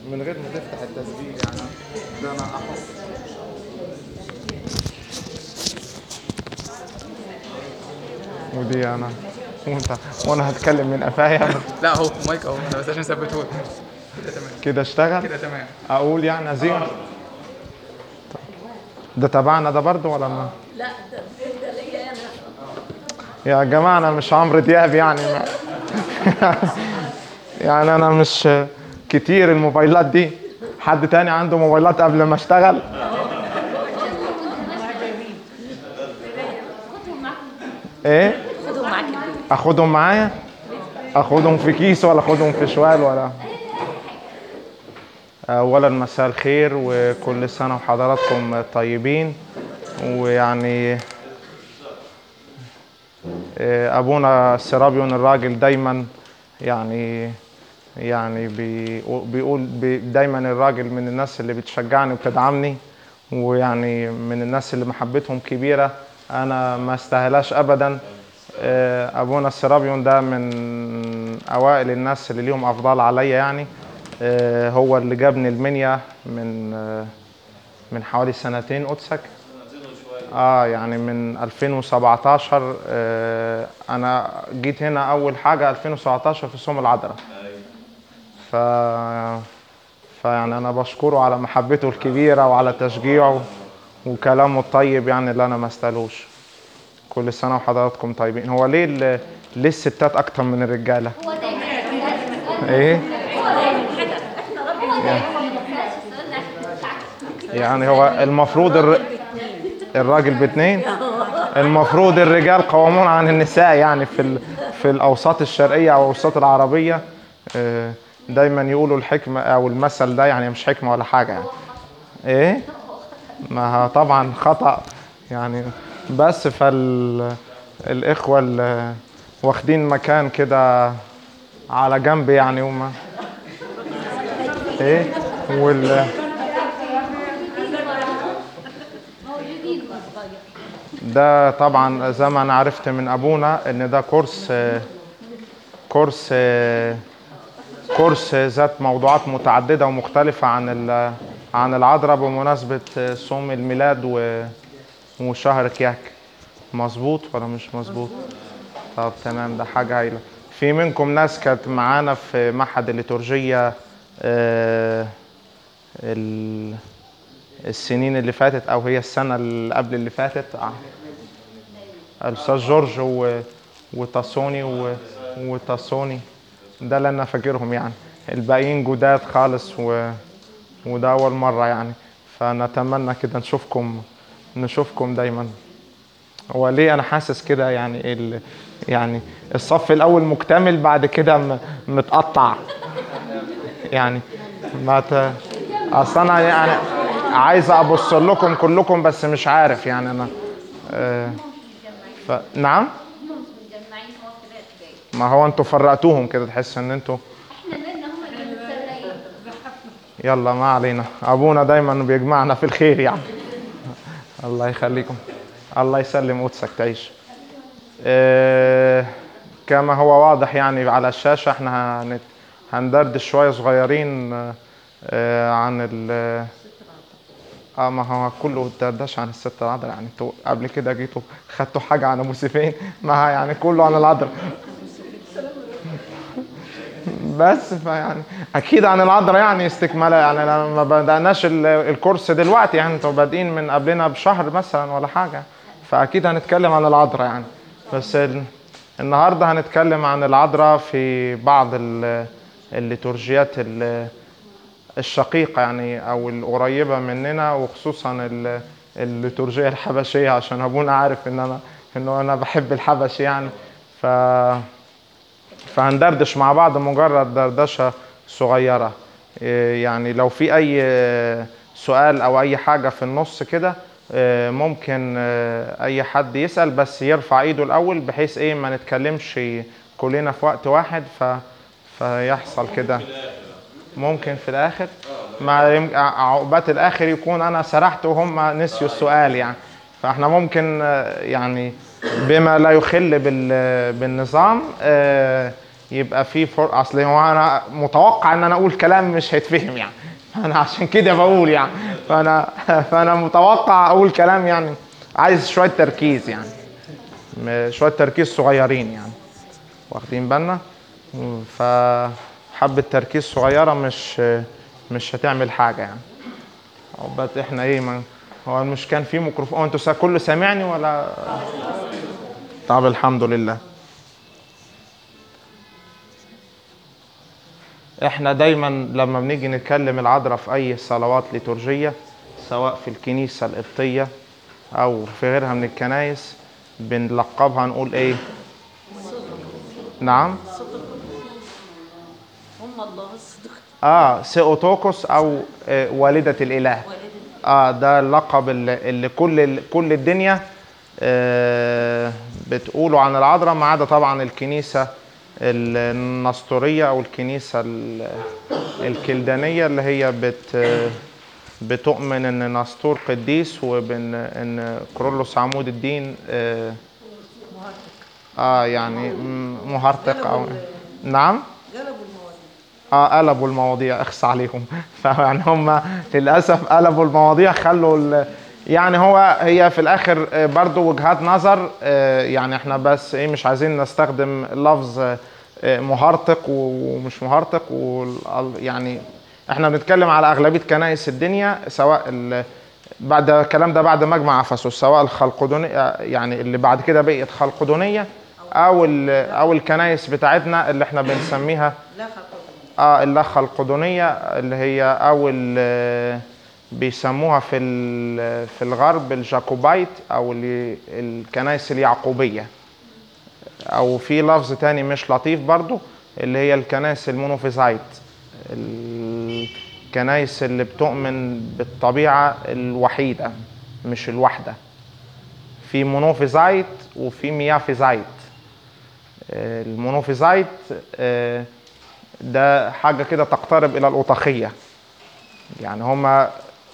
من غير ما تفتح التسجيل يعني ده انا احط ودي انا وانت وانا هتكلم من قفايا لا هو مايك اهو انا بس عشان اثبته لك. كده تمام كده اشتغل كده تمام اقول يعني ازيع ده تبعنا ده برضه ولا ما لا ده ده ليا انا يا جماعه انا مش عمرو دياب يعني ما يعني انا مش كتير الموبايلات دي حد تاني عنده موبايلات قبل ما اشتغل ايه خدهم معاك البيت اخدهم معايا اخدهم في كيس ولا اخدهم في شوال ولا اولا مساء الخير وكل سنه وحضراتكم طيبين ويعني آه، ابونا سيرابيون الراجل دايما يعني يعني بيقو- بيقول بي دايما الراجل من الناس اللي بتشجعني وبتدعمني ويعني من الناس اللي محبتهم كبيره انا ما استاهلاش ابدا آه، ابونا السيرابيون ده من اوائل الناس اللي ليهم افضال عليا يعني آه، هو اللي جابني المنيا من آه، من حوالي سنتين قدسك اه يعني من 2017 آه انا جيت هنا اول حاجه 2017 في صوم العذراء ف فيعني انا بشكره على محبته الكبيره وعلى تشجيعه وكلامه الطيب يعني اللي انا ما استاهلوش كل سنه وحضراتكم طيبين هو ليه ال- ليه الستات اكتر من الرجاله ايه يعني هو المفروض الر... الراجل باتنين المفروض الرجال قوامون عن النساء يعني في ال... في الاوساط الشرقيه او الاوساط العربيه آه، دايما يقولوا الحكمه او المثل ده يعني مش حكمه ولا حاجه يعني ايه ما ها طبعا خطا يعني بس فال الاخوه اللي واخدين مكان كده على جنب يعني وما ايه وال ده طبعا زي ما انا عرفت من ابونا ان ده كورس كورس كورس ذات موضوعات متعدده ومختلفه عن ال- عن العذراء بمناسبه صوم الميلاد و- وشهر كياك مظبوط ولا مش مظبوط طب تمام ده حاجه هايله في منكم ناس كانت معانا في معهد الليتورجيه آه، ال- السنين اللي فاتت او هي السنه اللي قبل اللي فاتت آه. الاستاذ جورج و... وتاسوني و... وتاسوني ده اللي انا فاكرهم يعني الباقيين جداد خالص و... وده اول مره يعني فنتمنى كده نشوفكم نشوفكم دايما هو ليه انا حاسس كده يعني ال... يعني الصف الاول مكتمل بعد كده م... متقطع يعني ما ت... اصل انا يعني عايز ابص لكم كلكم بس مش عارف يعني انا آه ف... نعم متجمعين هو في بيت جاي ما هو انتوا فرقتوهم كده تحس ان انتوا احنا مالنا هم اللي متفرقين يلا ما علينا ابونا دايما بيجمعنا في الخير يعني الله يخليكم الله يسلم قدسك تعيش آه كما هو واضح يعني على الشاشة احنا هنت هندردش شوية صغيرين آه عن ال اه ما هو كله دردش عن الست العذراء يعني انتوا قبل كده جيتوا خدتوا حاجة عن ابو سيفين ما ها يعني كله عن العذراء بس فيعني اكيد عن العذراء يعني استكمالا يعني لما ما بدأناش ال- الكورس دلوقتي يعني انتوا بادئين من قبلنا بشهر مثلا ولا حاجة فاكيد هنتكلم عن العذراء يعني بس ال... النهارده هنتكلم عن العذراء في بعض ال- الليتورجيات ال- الشقيقة يعني أو القريبة مننا وخصوصا ال- الليتورجية الحبشية عشان أبونا عارف إن أنا إنه أنا بحب الحبش يعني ف فهندردش مع بعض مجرد دردشة صغيرة إيه يعني لو في أي سؤال أو أي حاجة في النص كده إيه ممكن إيه أي حد يسأل بس يرفع إيده الأول بحيث إيه ما نتكلمش كلنا في وقت واحد ف فيحصل كده ممكن في الاخر مع يم- عقبات الاخر يكون انا سرحت وهم نسيوا السؤال يعني فاحنا ممكن آه، يعني بما لا يخل بال- بالنظام آه، يبقى في فر... اصل هو انا متوقع ان انا اقول كلام مش هيتفهم يعني انا عشان كده بقول يعني فانا فانا متوقع اقول كلام يعني عايز شويه تركيز يعني م- شويه تركيز صغيرين يعني واخدين بالنا م، فحبه تركيز صغيره مش مش هتعمل حاجه يعني عقبات احنا ايه ما هو مش كان في ميكروفون انتوا سا- كله سامعني ولا طب الحمد لله احنا دايما لما بنيجي نتكلم العذراء في اي صلوات ليتورجيه سواء في الكنيسه القبطيه او في غيرها من الكنايس بنلقبها نقول ايه نعم هم الله الصدق اه سيوتوكوس او آه والده الاله اه ده اللقب اللي, اللي كل كل الدنيا آه بتقوله عن العذراء ما عدا طبعا الكنيسه النسطوريه او الكنيسه ال- الكلدانيه اللي هي بت بتؤمن ان نسطور قديس وبان ان كرولوس عمود الدين آه, اه يعني م- مهرطق او نعم اه قلبوا المواضيع اخس عليهم فيعني هم للاسف قلبوا المواضيع خلوا ال... يعني هو هي في الاخر آه، برضو وجهات نظر آه، يعني احنا بس ايه مش عايزين نستخدم لفظ آه، مهرطق ومش مهرطق وال- يعني احنا بنتكلم على اغلبيه كنائس الدنيا سواء ال... بعد الكلام ده بعد مجمع افسس سواء الخلقدونيه يعني اللي بعد كده بقت خلقدونيه او ال... او الكنائس بتاعتنا اللي احنا بنسميها اه اللخة القدونية اللي هي او ال- بيسموها في ال- في الغرب الجاكوبايت او اللي الكنائس اليعقوبية او في لفظ تاني مش لطيف برضو اللي هي الكنائس المونوفيزايت الكنائس اللي بتؤمن بالطبيعة الوحيدة مش الواحدة في مونوفيزايت وفي ميافيزايت آه، المونوفيزايت آه، ده حاجة كده تقترب إلى الأوطاخية يعني هما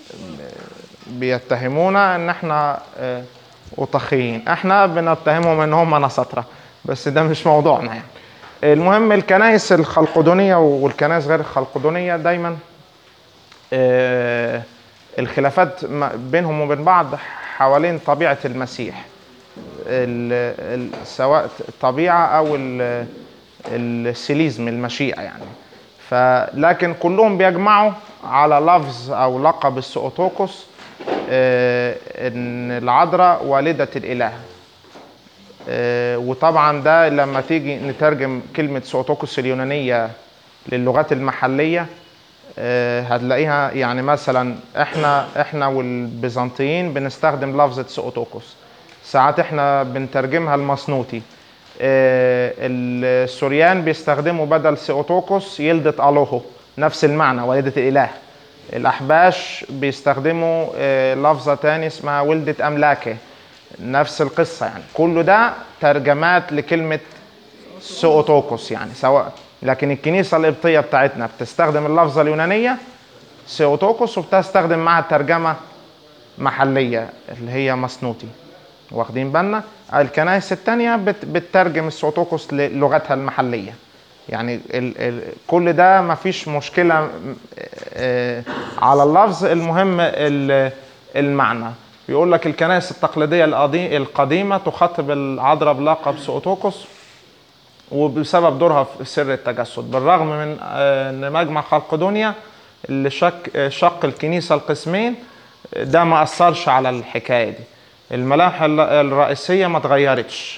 بيتهمونا إن إحنا آه، أوطاخيين إحنا بنتهمهم إن هما نسطرة بس ده مش موضوعنا يعني المهم الكنائس الخلقدونية والكنائس غير الخلقدونية دايما آه، الخلافات ما- بينهم وبين بعض حوالين طبيعة المسيح ال- ال- سواء الطبيعة أو ال- السيليزم المشيئة يعني فلكن كلهم بيجمعوا على لفظ أو لقب السؤوتوكوس آه، إن العذراء والدة الإله آه، وطبعا ده لما تيجي نترجم كلمة سؤوتوكوس اليونانية للغات المحلية آه، هتلاقيها يعني مثلا احنا احنا والبيزنطيين بنستخدم لفظة سؤوتوكوس ساعات احنا بنترجمها المصنوطي آه، السوريان بيستخدموا بدل سيوتوكوس يلدة ألوهو نفس المعنى والدة الإله الأحباش بيستخدموا آه، لفظة تاني اسمها ولدة أملاكه نفس القصة يعني كل ده ترجمات لكلمة سيوتوكوس يعني سواء لكن الكنيسة القبطية بتاعتنا بتستخدم اللفظة اليونانية سيوتوكوس وبتستخدم معها ترجمة محلية اللي هي مسنوطي واخدين بالنا الكنائس التانية بت بتترجم السوتوكوس للغتها المحلية يعني ال ال كل ده مفيش مشكلة م- آه، على اللفظ المهم ال- المعنى بيقول لك الكنائس التقليدية القدي- القديمة تخاطب العذراء بلقب سؤوتوكوس وبسبب دورها في سر التجسد بالرغم من آه، ان مجمع خلقدونيا اللي شك آه، شق الكنيسه القسمين آه، ده ما اثرش على الحكايه دي الملاح ال- الرئيسيه ما اتغيرتش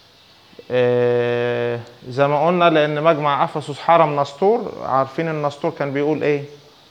آه، زي ما قلنا لان مجمع افسس حرم نسطور عارفين النسطور كان بيقول ايه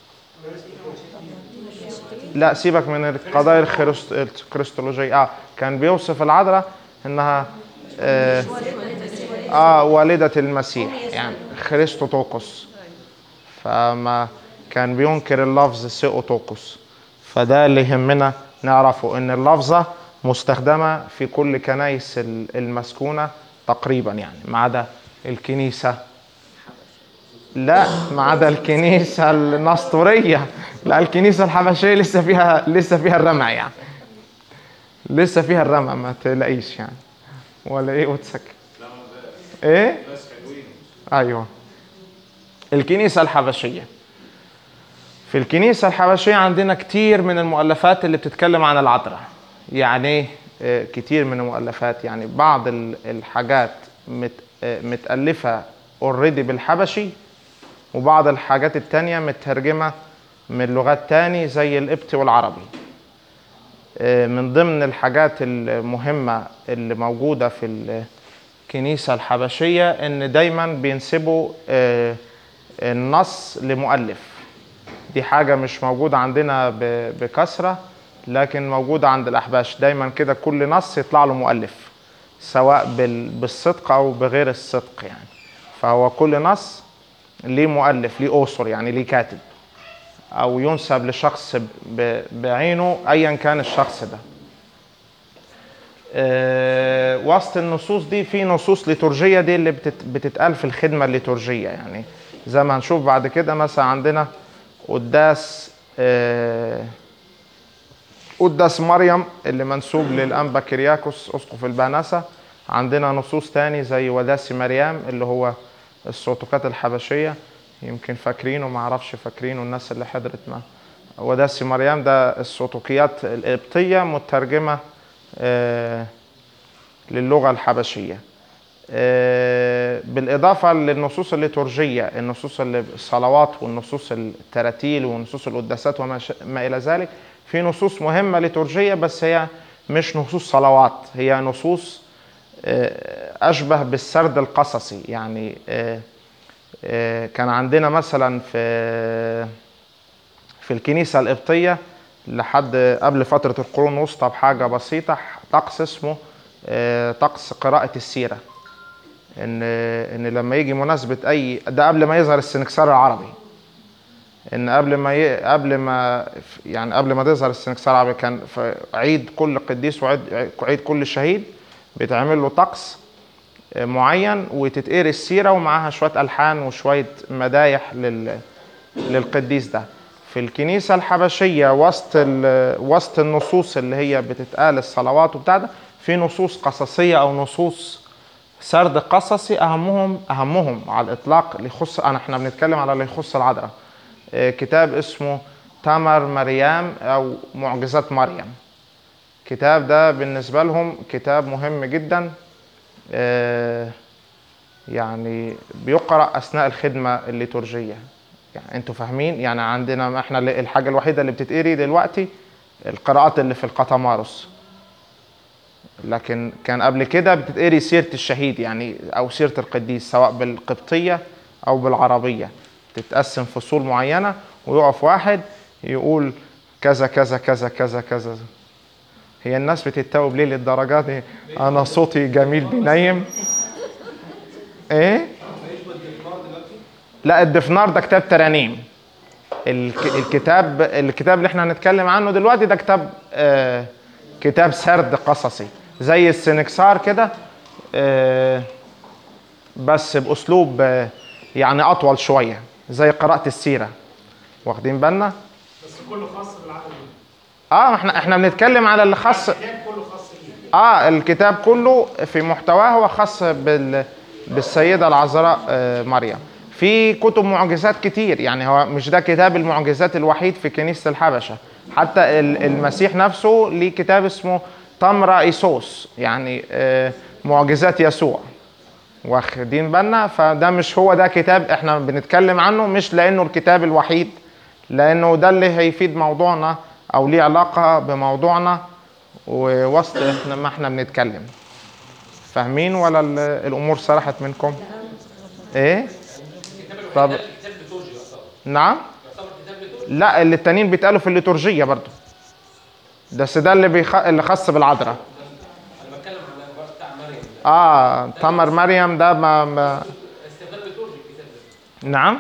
لا سيبك من القضايا الخريست- الكريستولوجية اه كان بيوصف العذراء انها آه, اه والدة المسيح يعني خريستوتوكوس فما كان بينكر اللفظ سيوتوكوس فده اللي يهمنا نعرفه ان اللفظة مستخدمة في كل كنايس ال- المسكونة تقريبا يعني ما عدا الكنيسة لا ما عدا الكنيسة النسطورية لا الكنيسة الحبشية لسه فيها لسه فيها الرمع يعني لسه فيها الرمع ما تلاقيش يعني ولا ايه وتسك ايه ايوه الكنيسه الحبشيه في الكنيسه الحبشيه عندنا كتير من المؤلفات اللي بتتكلم عن العذراء يعني ايه آه، كتير من المؤلفات يعني بعض ال- الحاجات مت آه، متالفه اوريدي بالحبشي وبعض الحاجات التانية مترجمه من لغات تاني زي القبطي والعربي آه، من ضمن الحاجات المهمة اللي موجودة في الكنيسة الحبشية إن دايما بينسبوا آه، النص لمؤلف دي حاجة مش موجودة عندنا ب- بكثرة لكن موجودة عند الأحباش دايما كده كل نص يطلع له مؤلف سواء بال- بالصدق أو بغير الصدق يعني فهو كل نص ليه مؤلف ليه أوسر يعني ليه كاتب او ينسب لشخص ب- بعينه ايا كان الشخص ده آه، وسط النصوص دي في نصوص ليتورجيه دي اللي بتت- بتتقال في الخدمه الليتورجيه يعني زي ما هنشوف بعد كده مثلا عندنا قداس آه، قداس مريم اللي منسوب للانبا كرياكوس اسقف البانسه عندنا نصوص تاني زي وداسي مريم اللي هو السوتوكات الحبشيه يمكن فاكرينه ما اعرفش فاكرينه الناس اللي حضرت معاه وداسي مريم ده السوتوكيات القبطيه مترجمه آه، للغه الحبشيه آه، بالاضافه للنصوص الليتورجيه النصوص اللي- الصلوات والنصوص التراتيل ونصوص القداسات وما ش- ما الى ذلك في نصوص مهمه ليتورجيه بس هي مش نصوص صلوات هي نصوص آه، اشبه بالسرد القصصي يعني آه، آه، كان عندنا مثلا في في الكنيسه القبطيه لحد قبل فتره القرون الوسطى بحاجه بسيطه طقس اسمه آه، طقس قراءه السيره ان ان لما يجي مناسبه اي ده قبل ما يظهر السنكسار العربي ان قبل ما ي... قبل ما يعني قبل ما تظهر السنكسار العربي كان في عيد كل قديس وعيد عيد كل شهيد بيتعمل له طقس معين وتتقري السيره ومعاها شويه الحان وشويه مدايح لل... للقديس ده في الكنيسه الحبشيه وسط ال... وسط النصوص اللي هي بتتقال الصلوات وبتاع ده في نصوص قصصيه او نصوص سرد قصصي اهمهم اهمهم على الاطلاق اللي يخص انا احنا بنتكلم على اللي يخص العذراء آه، كتاب اسمه تمر مريم او معجزات مريم الكتاب ده بالنسبه لهم كتاب مهم جدا آه، يعني بيقرا اثناء الخدمه الليتورجيه يعني انتوا فاهمين يعني عندنا احنا اللي- الحاجه الوحيده اللي بتتقري دلوقتي القراءات اللي في القطمارس لكن كان قبل كده بتتقري سيرة الشهيد يعني أو سيرة القديس سواء بالقبطية أو بالعربية تتقسم فصول معينة ويقف واحد يقول كذا كذا كذا كذا كذا هي الناس بتتوب ليه للدرجات دي أنا صوتي جميل بينيم إيه؟ لا الدفنار ده كتاب ترانيم الك- الكتاب الكتاب اللي احنا هنتكلم عنه دلوقتي ده كتاب آه كتاب سرد قصصي زي السنكسار كده آه بس باسلوب آه يعني اطول شويه زي قراءه السيره واخدين بالنا بس كله خاص بالعدد اه ما احنا احنا بنتكلم على اللي خاص الكتاب كله خاص بيه اه الكتاب كله في محتواه هو خاص بال بالسيده العذراء آه، مريم في كتب معجزات كتير يعني هو مش ده كتاب المعجزات الوحيد في كنيسه الحبشه حتى ال- المسيح نفسه ليه كتاب اسمه تمرا ايسوس يعني آه، معجزات يسوع واخدين بالنا فده مش هو ده كتاب احنا بنتكلم عنه مش لانه الكتاب الوحيد لانه ده اللي هيفيد موضوعنا او ليه علاقه بموضوعنا ووسط احنا ما احنا بنتكلم فاهمين ولا ال- الامور سرحت منكم ايه طب نعم لا اللي التانيين بيتقالوا في الليتورجيه برضو بس ده اللي بيخ... اللي خاص بالعذراء اه تمر مريم ده ما, ما... نعم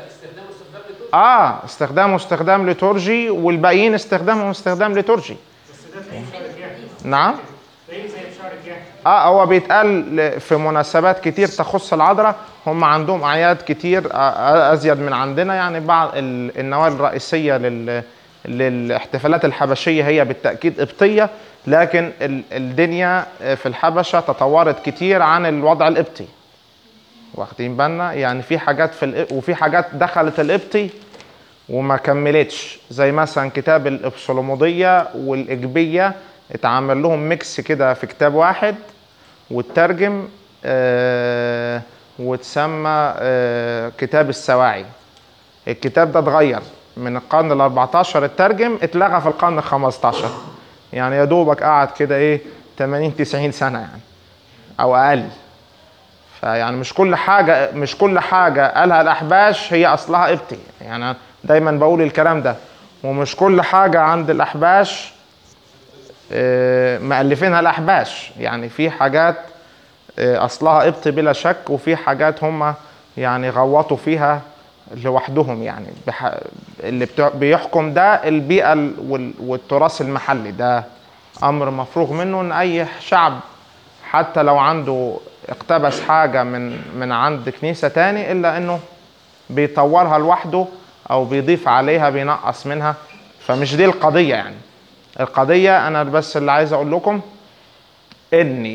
اه استخدامه استخدام ليتورجي والباقيين استخدامهم استخدام ليتورجي نعم زي زي شهر الجاهل اه هو بيتقال ل- في مناسبات كتير تخص العذراء هم عندهم اعياد كتير آه، آه، ازيد من عندنا يعني بعض ال- النواه الرئيسيه لل للاحتفالات الحبشيه هي بالتاكيد قبطيه لكن ال- الدنيا آه، في الحبشه تطورت كتير عن الوضع القبطي واخدين بالنا يعني في حاجات في الإ- وفي حاجات دخلت القبطي وما كملتش زي مثلا كتاب الابصلوموديه والاجبيه اتعمل لهم ميكس كده في كتاب واحد واترجم آه واتسمى آه كتاب السواعي الكتاب ده اتغير من القرن ال 14 اترجم اتلغى في القرن ال 15 يعني يا دوبك قعد كده ايه 80 90 سنه يعني او اقل فيعني مش كل حاجه مش كل حاجه قالها الاحباش هي اصلها قبطي يعني أنا دايما بقول الكلام ده ومش كل حاجه عند الاحباش آه، مؤلفينها الاحباش يعني في حاجات آه، اصلها قبطي بلا شك وفي حاجات هم يعني غوطوا فيها لوحدهم يعني بح... اللي بتع... بيحكم ده البيئه ال- وال... والتراث المحلي ده امر مفروغ منه ان اي شعب حتى لو عنده اقتبس حاجه من من عند كنيسه تاني الا انه بيطورها لوحده او بيضيف عليها بينقص منها فمش دي القضيه يعني القضيه انا بس اللي عايز اقول لكم اني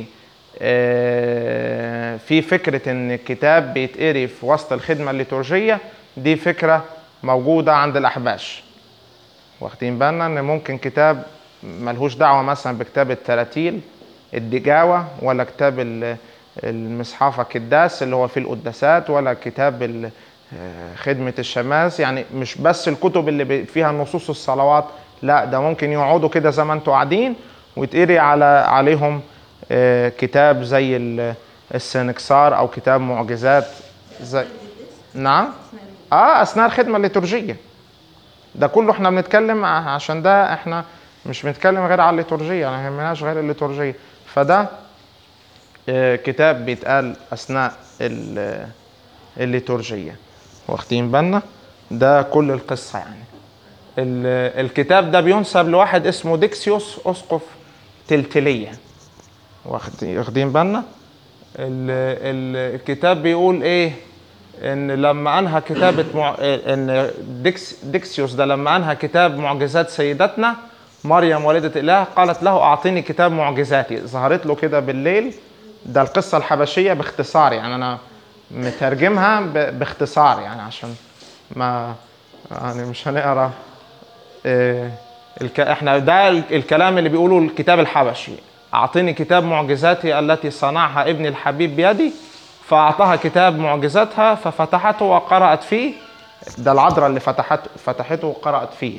آه، في فكره ان الكتاب بيتقري في وسط الخدمه الليتورجيه دي فكره موجوده عند الاحباش واخدين بالنا ان ممكن كتاب ملهوش دعوه مثلا بكتاب التراتيل الدجاوه ولا كتاب ال- المصحافه كداس اللي هو فيه القداسات ولا كتاب ال- آه، خدمه الشماس يعني مش بس الكتب اللي بي- فيها نصوص الصلوات لا ده ممكن يقعدوا كده زي ما انتوا قاعدين ويتقري على عليهم آه، كتاب زي ال- السنكسار او كتاب معجزات زي نعم اه اثناء الخدمه الليتورجيه ده كله احنا بنتكلم ع- عشان ده احنا مش بنتكلم غير على الليتورجية ما يهمناش غير الليتورجية فده آه، كتاب بيتقال أثناء ال- الليتورجية واخدين بالنا ده كل القصة يعني ال- الكتاب ده بينسب لواحد اسمه ديكسيوس أسقف تلتلية واخدين واخدين بالنا ال- ال- الكتاب بيقول ايه ان لما انهى كتابه مع... ان ديكس... ديكسيوس ده لما انهى كتاب معجزات سيدتنا مريم والده الاله قالت له اعطيني كتاب معجزاتي ظهرت له كده بالليل ده القصه الحبشيه باختصار يعني انا مترجمها ب... باختصار يعني عشان ما يعني مش هنقرا إيه الك... احنا ده ال- الكلام اللي بيقوله الكتاب الحبشي اعطيني كتاب معجزاتي التي صنعها ابني الحبيب بيدي فاعطاها كتاب معجزاتها ففتحته وقرات فيه ده العذراء اللي فتحته فتحته وقرات فيه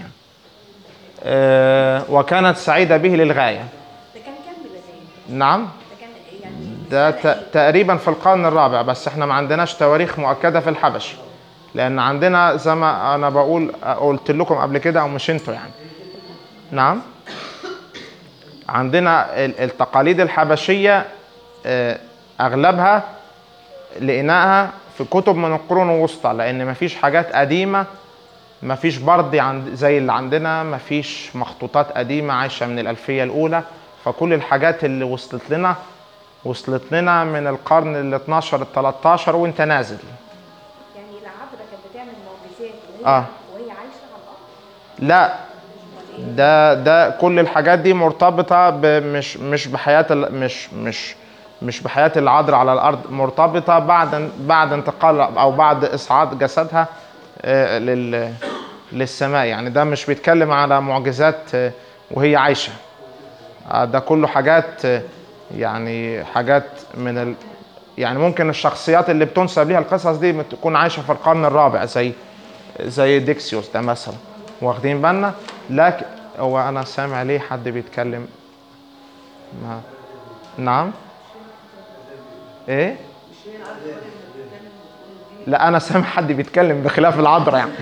آه وكانت سعيده به للغايه ده كان كام ميلادية؟ نعم ده كان يعني ده ت- تقريبا في القرن الرابع بس احنا ما عندناش تواريخ مؤكده في الحبش لان عندنا زي ما انا بقول قلت لكم قبل كده او مش انتوا يعني نعم عندنا ال- التقاليد الحبشيه آه، اغلبها لقيناها في كتب من القرون الوسطى لان مفيش حاجات قديمه مفيش برد عند زي اللي عندنا مفيش مخطوطات قديمه عايشه من الالفيه الاولى فكل الحاجات اللي وصلت لنا وصلت لنا من القرن ال 12 ال 13 وانت نازل يعني العذراء كانت بتعمل معجزات وهي آه. وهي عايشة على الأرض لا ده ده كل الحاجات دي مرتبطه ب- مش مش بحياه ال- مش مش مش بحياه العذراء على الارض مرتبطه بعد بعد انتقال او بعد اصعاد جسدها آه، لل للسماء يعني ده مش بيتكلم على معجزات آه، وهي عايشه آه، ده كله حاجات آه، يعني حاجات من ال يعني ممكن الشخصيات اللي بتنسب ليها القصص دي تكون عايشه في القرن الرابع زي زي ديكسيوس ده مثلا واخدين بالنا لكن هو انا سامع ليه حد بيتكلم ما نعم ايه لا انا سامع حد بيتكلم بخلاف العذراء يعني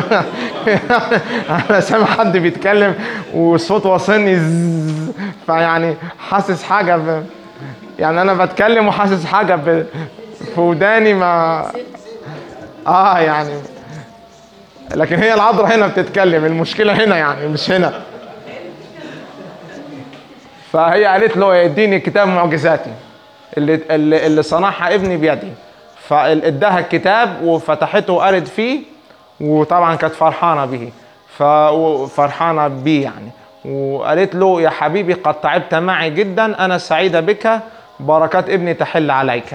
انا سامع حد بيتكلم وصوت واصلني زز، فيعني حاسس حاجه ب... يعني انا بتكلم وحاسس حاجه ب... في وداني ما اه يعني لكن هي العذراء هنا بتتكلم المشكله هنا يعني مش هنا فهي قالت له اديني كتاب معجزاتي اللي اللي, اللي صنعها ابني بيدي فاداها الكتاب وفتحته وقرت فيه وطبعا كانت فرحانه به ففرحانه بيه يعني وقالت له يا حبيبي قد تعبت معي جدا انا سعيده بك بركات ابني تحل عليك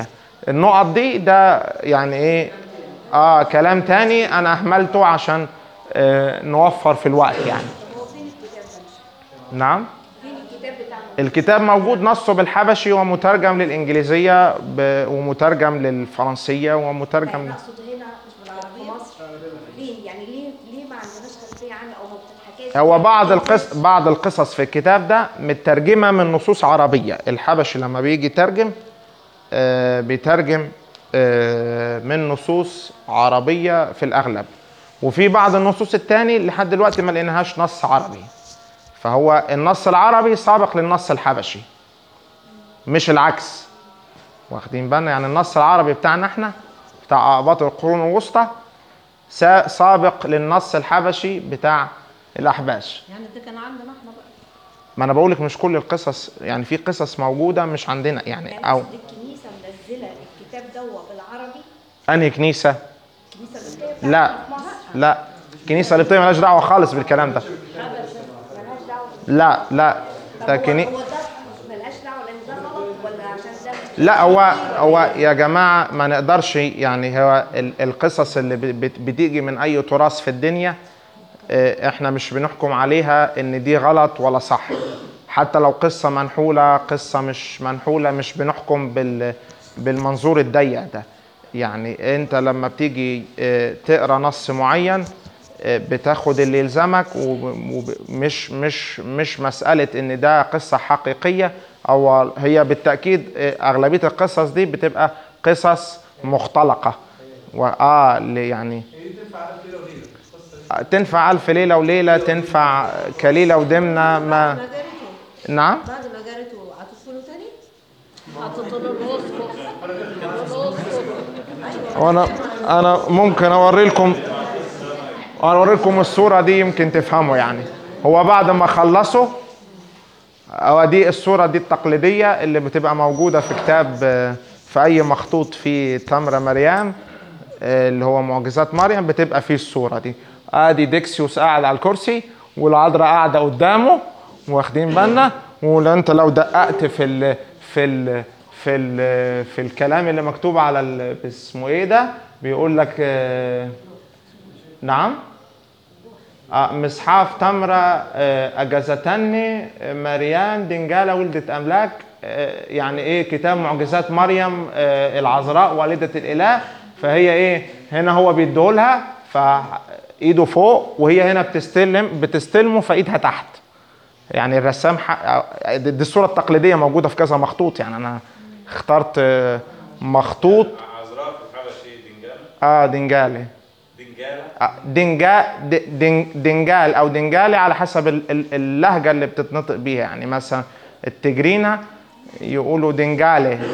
النقط دي ده يعني ايه اه كلام تاني انا اهملته عشان آه نوفر في الوقت يعني هو فين الكتاب ده مش نعم فين الكتاب بتاعنا الكتاب موجود نصه بالحبشي ومترجم للإنجليزية ب... ومترجم للفرنسية ومترجم يعني ل... اقصد هنا مش في مصر ليه يعني ليه ليه ما عندناش خلفيه عنه او ما بتتحكاش هو بعض القصص بعض القصص في الكتاب ده مترجمة من نصوص عربية الحبشي لما بيجي يترجم آه بيترجم آه من نصوص عربية في الأغلب وفي بعض النصوص التاني لحد دلوقتي ما لقيناهاش نص عربي فهو النص العربي سابق للنص الحبشي مش العكس واخدين بالنا يعني النص العربي بتاعنا احنا بتاع أقباط القرون الوسطى سا- سابق للنص الحبشي بتاع الأحباش يعني ده كان عندنا احنا بقى ما انا بقولك مش كل القصص يعني في قصص موجوده مش عندنا يعني يعني او اقصد الكنيسه منزله الكتاب دوت بالعربي انهي كنيسه الكنيسه القبطيه لا بتاعتنا في مصر لا الكنيسه القبطيه مالهاش دعوه خالص بالكلام ده ملهاش دعوه لا لا طب ده هو- كني... هو ده ملهاش دعوه لان ده غلط ولا عشان ده لا هو هو يا جماعه ما نقدرش يعني هو ال- القصص اللي ب- بت- بتيجي من اي تراث في الدنيا آه، احنا مش بنحكم عليها ان دي غلط ولا صح حتى لو قصه منحوله قصه مش منحوله مش بنحكم بال بالمنظور الضيق ده يعني انت لما بتيجي آه، تقرا نص معين آه، بتاخد اللي يلزمك ومش مش مش مساله ان ده قصه حقيقيه او هي بالتاكيد آه، اغلبيه القصص دي بتبقى قصص مختلقه واه اللي يعني تنفع ألف ليلة وليلة تنفع كليلة ودمنة ما ما جارته نعم بعد ما جارته عطفوا له تاني حطيت له الاسقف الاسقف وأنا أنا ممكن أوري لكم أوري لكم الصورة دي يمكن تفهموا يعني هو بعد ما خلصوا أو دي الصورة دي التقليدية اللي بتبقى موجودة في كتاب آه، في أي مخطوط في تمر مريم آه، اللي هو معجزات مريم بتبقى فيه الصورة دي ادي ديكسيوس قاعد على الكرسي والعذراء قاعدة قدامه واخدين بالنا ولو انت لو دققت في ال في ال في ال في الكلام اللي مكتوب على ال- اسمه ايه ده بيقول لك آه، نعم آه، مصحاف تمرة آه، أجازتني آه، مريم دنجالة ولدت أملاك آه، يعني إيه كتاب معجزات مريم آه، العذراء والدة الإله فهي إيه هنا هو بيديهولها فإيده فوق وهي هنا بتستلم بتستلمه فإيدها تحت يعني الرسام ح- دي دي الصورة التقليدية موجودة في كذا مخطوط يعني أنا اخترت آه، مخطوط عذراء في الحبشي دنجال اه دنجالي دنجال آه، دنجا د- دن- دنجال او دنجالي على حسب ال- ال- اللهجه اللي بتتنطق بيها يعني مثلا التجرينه يقولوا دنجالي ال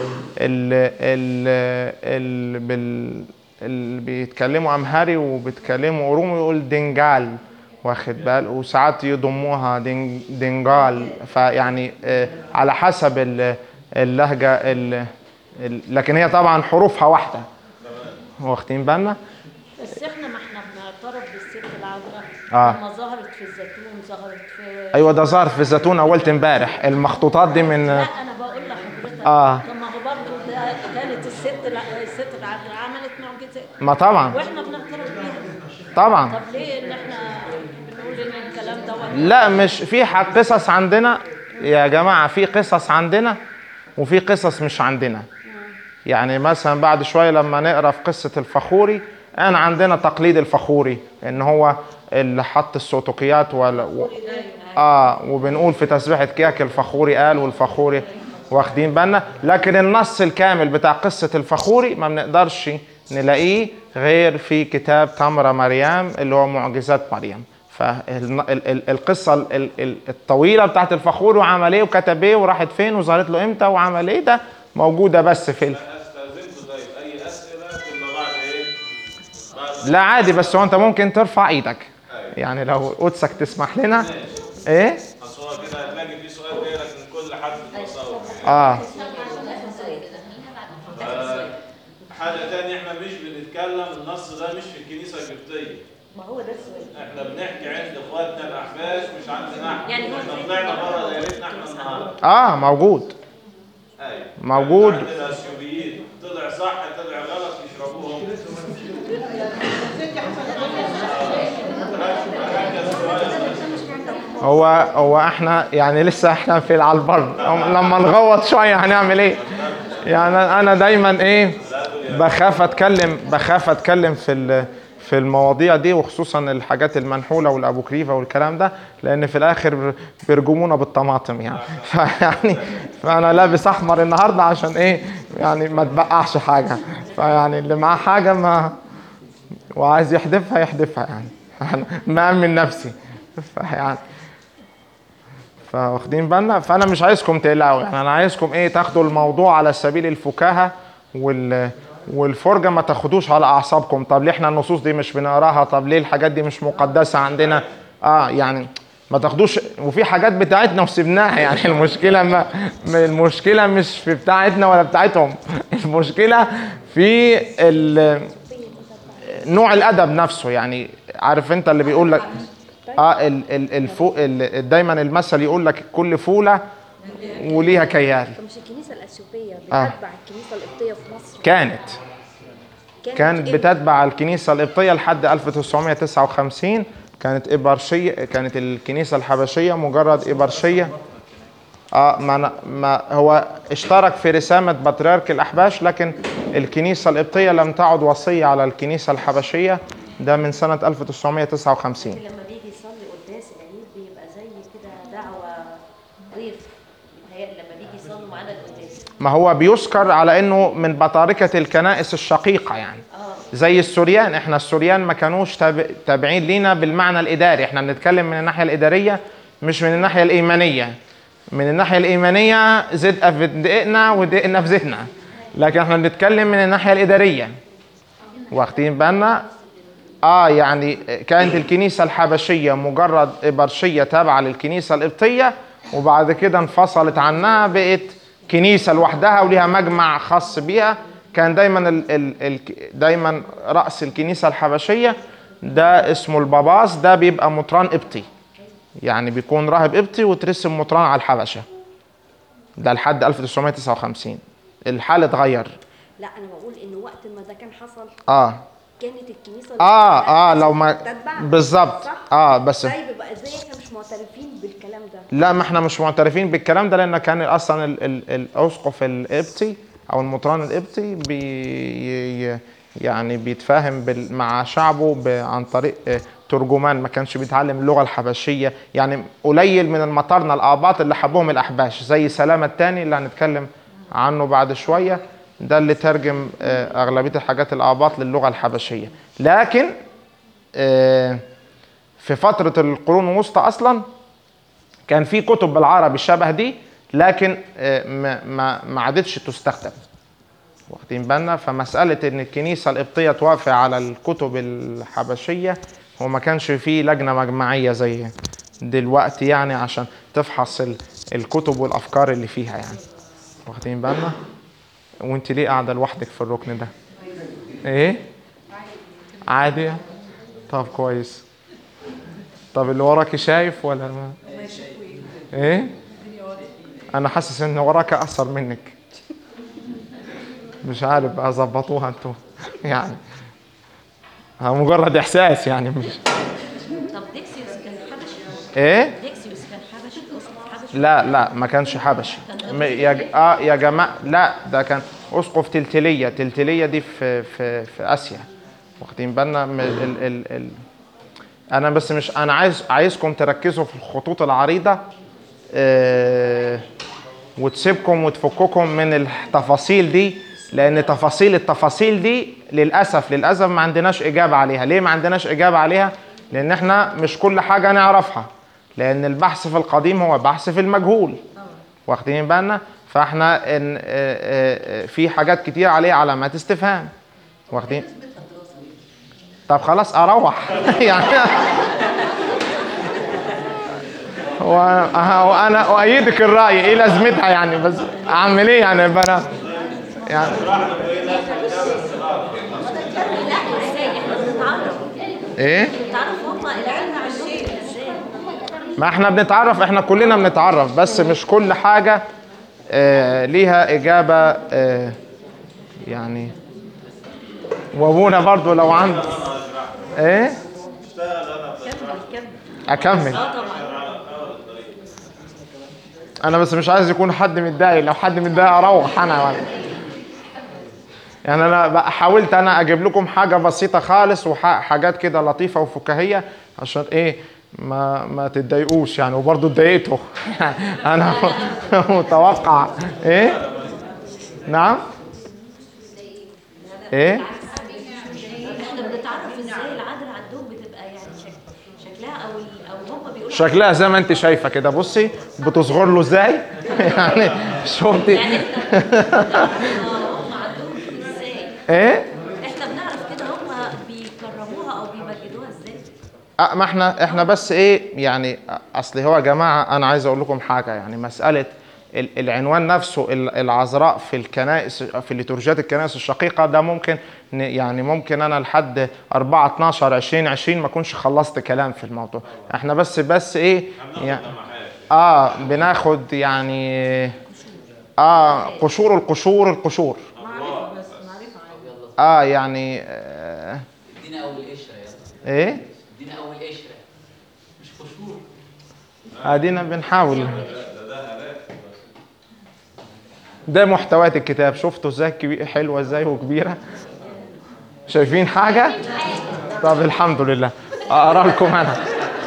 ال ال بال اللي بيتكلموا امهري وبيتكلموا اورومي يقول دنجال واخد بال وساعات يضموها دن- دنجال فيعني آه، على حسب ال- اللهجه ال- ال- لكن هي طبعا حروفها واحده واخدين بالنا بس احنا ما احنا بنعترف بالست العذراء آه. لما ظهرت في الزيتون ظهرت في ايوه ده ظهر في الزيتون اولت امبارح المخطوطات دي من لا انا بقول لحضرتك آه. طب ما هو برضه ده كانت الست الع- الست العذراء عملت معجزات ما طبعا واحنا بنعترف بيها طبعا طب ليه ان احنا بنقول ان الكلام دوت لا مش في ح- قصص عندنا يا جماعه في قصص عندنا وفي قصص مش عندنا يعني مثلا بعد شويه لما نقرا في قصه الفخوري انا عندنا تقليد الفخوري ان هو اللي حط السوتوقيات ولا و... اه وبنقول في تسبيحه كياك الفخوري قال والفخوري واخدين بالنا لكن النص الكامل بتاع قصه الفخوري ما بنقدرش نلاقيه غير في كتاب تمرة مريم اللي هو معجزات مريم فالقصه الطويله بتاعت الفخوري وعمل ايه وكتب ايه وراحت فين وظهرت له امتى وعمل ايه ده موجوده بس في ال... استاذنكم طيب اي اسئله تبقى بعد ايه؟ بعد لا عادي بس هو انت ممكن ترفع ايدك يعني لو قدسك تسمح لنا ايه اصل هو كده هتلاقي في سؤال جاي لك من كل حد في المصور اه حاجه تانية احنا مش بنتكلم النص ده مش في الكنيسه القبطيه ما هو ده السؤال احنا بنحكي عند اخواتنا الاحباش مش عندنا احنا يعني هو احنا طلعنا بره دايرتنا احنا النهارده اه موجود ايوه موجود عند الاثيوبيين طلع صح طلع غلط يشربوهم هو هو احنا يعني لسه احنا في على البر لما نغوط شويه هنعمل ايه يعني انا دايما ايه بخاف اتكلم بخاف اتكلم في ال- في المواضيع دي وخصوصا الحاجات المنحوله والابوكريفه والكلام ده لان في الاخر بيرجمونا بالطماطم يعني فيعني فانا لابس احمر النهارده عشان ايه يعني ما تبقعش حاجه فيعني اللي معاه حاجه ما وعايز يحدفها يحدفها يعني انا مأمن نفسي فيعني فواخدين بالنا فانا مش عايزكم تقلقوا يعني انا عايزكم ايه تاخدوا الموضوع على سبيل الفكاهه وال والفرجه ما تاخدوش على اعصابكم طب ليه احنا النصوص دي مش بنقراها طب ليه الحاجات دي مش مقدسه عندنا اه يعني ما تاخدوش وفي حاجات بتاعتنا وسبناها يعني المشكله ما ما- المشكله مش في بتاعتنا ولا بتاعتهم المشكله في ال نوع الادب نفسه يعني عارف انت اللي بيقول لك اه ال ال الفو ال دايما المثل يقول لك كل فوله وليها كيال مش الكنيسه الاثيوبيه آه. بتتبع الكنيسه القبطيه في مصر كانت كانت إمتى؟ بتتبع الكنيسه القبطيه لحد 1959 كانت ابرشيه كانت الكنيسه الحبشيه مجرد ابرشيه اه ما, أنا- ما هو اشترك في رسامه بطريرك الاحباش لكن الكنيسه القبطيه لم تعد وصيه على الكنيسه الحبشيه ده من سنه 1959 لما بيجي يصلي قداس العيد بيبقى زي كده دعوه ضيف متهيألي لما بيجي يصلوا معانا القداس ما هو بيذكر على انه من بطاركه الكنائس الشقيقه يعني زي السوريان احنا السوريان ما كانوش تاب- تابعين لينا بالمعنى الاداري احنا بنتكلم من الناحيه الاداريه مش من الناحيه الايمانيه من الناحيه الايمانيه زد في دقيقنا ودقنا في زيتنا لكن احنا بنتكلم من الناحيه الاداريه واخدين بالنا اه يعني كانت الكنيسه الحبشيه مجرد ابرشيه تابعه للكنيسه القبطيه وبعد كده انفصلت عنها بقت كنيسه لوحدها وليها مجمع خاص بيها كان دايما ال ال ال دايما راس الكنيسه الحبشيه ده اسمه الباباس ده بيبقى مطران قبطي يعني بيكون راهب قبطي وترسم مطران على الحبشه ده لحد 1959 الحال اتغير لا انا بقول ان وقت ما ده كان حصل اه كانت الكنيسه اه اه لو ما تتبع بالظبط صح؟ اه بس طيب يبقى ازاي احنا مش معترفين بالكلام ده لا ما احنا مش معترفين بالكلام ده لان كان اصلا ال ال الاسقف القبطي او المطران القبطي بي ي- يعني بيتفاهم بال- مع شعبه ب- عن طريق آه، ترجمان ما كانش بيتعلم اللغه الحبشيه يعني قليل من المطارنه الاباط اللي حبوهم الاحباش زي سلامه الثاني اللي هنتكلم عنه بعد شويه ده اللي ترجم آه، اغلبيه الحاجات الاباط للغه الحبشيه لكن آه، في فتره القرون الوسطى اصلا كان في كتب بالعربي الشبه دي لكن آه، ما ما ما عادتش تستخدم واخدين بالنا فمساله ان الكنيسه القبطيه توافق على الكتب الحبشيه هو ما كانش فيه لجنه مجمعيه زي دلوقتي يعني عشان تفحص ال- الكتب والافكار اللي فيها يعني واخدين بالنا وانت ليه قاعده لوحدك في الركن ده ايه عادي طب كويس طب اللي وراكي شايف ولا ما ايه انا حاسس ان وراك اثر منك مش عارف بقى ظبطوها انتوا يعني ها مجرد احساس يعني مش طب ديكسيوس كان حبشي ايه ديكسيوس كان حبشي اسقف حبشي لا لا ما كانش حبشي م- يا ج- اه يا جماعه لا ده كان اسقف تلتليه تلتليه دي في في في اسيا واخدين بالنا من ال ال ال انا بس مش انا عايز عايزكم تركزوا في الخطوط العريضه آه وتسيبكم وتفككم من التفاصيل دي لان تفاصيل التفاصيل دي للاسف للاسف ما عندناش اجابه عليها ليه ما عندناش اجابه عليها لان احنا مش كل حاجه نعرفها لان البحث في القديم هو بحث في المجهول واخدين بالنا فاحنا إن آه، آه، آه، في حاجات كتير عليها علامات استفهام واخدين طب خلاص اروح يعني هو هو انا اؤيدك الراي ايه لازمتها يعني بس اعمل ايه يعني يبقى انا يعني لا ازاي احنا بنتعرف ايه بنتعرف هم العلم عندهم ازاي ما احنا بنتعرف احنا كلنا بنتعرف بس مش كل حاجة آه، ليها إجابة آه، يعني وابونا برضو لو عنده ايه كمل كمل اكمل اه طبعا انا بس مش عايز يكون حد متضايق لو حد متضايق اروح انا ولا يعني انا بقى حاولت انا اجيب لكم حاجه بسيطه خالص وحاجات كده لطيفه وفكاهيه عشان ايه ما ما تتضايقوش يعني وبرضه اتضايقتوا انا متوقع ايه نعم ايه احنا بنتعرف ازاي العدل عندهم بتبقى يعني شك... شكلها او ال... او هم بيقولوا شكلها زي ما انت شايفه كده بصي بتصغر له ازاي يعني شفتي يعني احنا هم عندهم ازاي ايه احنا بنعرف كده هم بيكرموها او بيمجدوها ازاي أه ما احنا احنا بس ايه يعني اصل هو يا جماعه انا عايز اقول لكم حاجه يعني مساله ال- العنوان نفسه ال- العذراء في الكنائس في ليتورجيات الكنائس الشقيقه ده ممكن ن- يعني ممكن انا لحد 4 12 20 20 ما اكونش خلصت كلام في الموضوع احنا بس بس ايه يعني اه بناخد يعني اه قشور القشور القشور معرفة بس معرفة عادي اه يعني آه ادينا اول قشره يلا ايه ادينا اول قشره مش قشور ادينا بنحاول ده محتويات الكتاب شفتوا ازاي كبير حلوه ازاي وكبيره شايفين حاجه طب الحمد لله اقرا لكم انا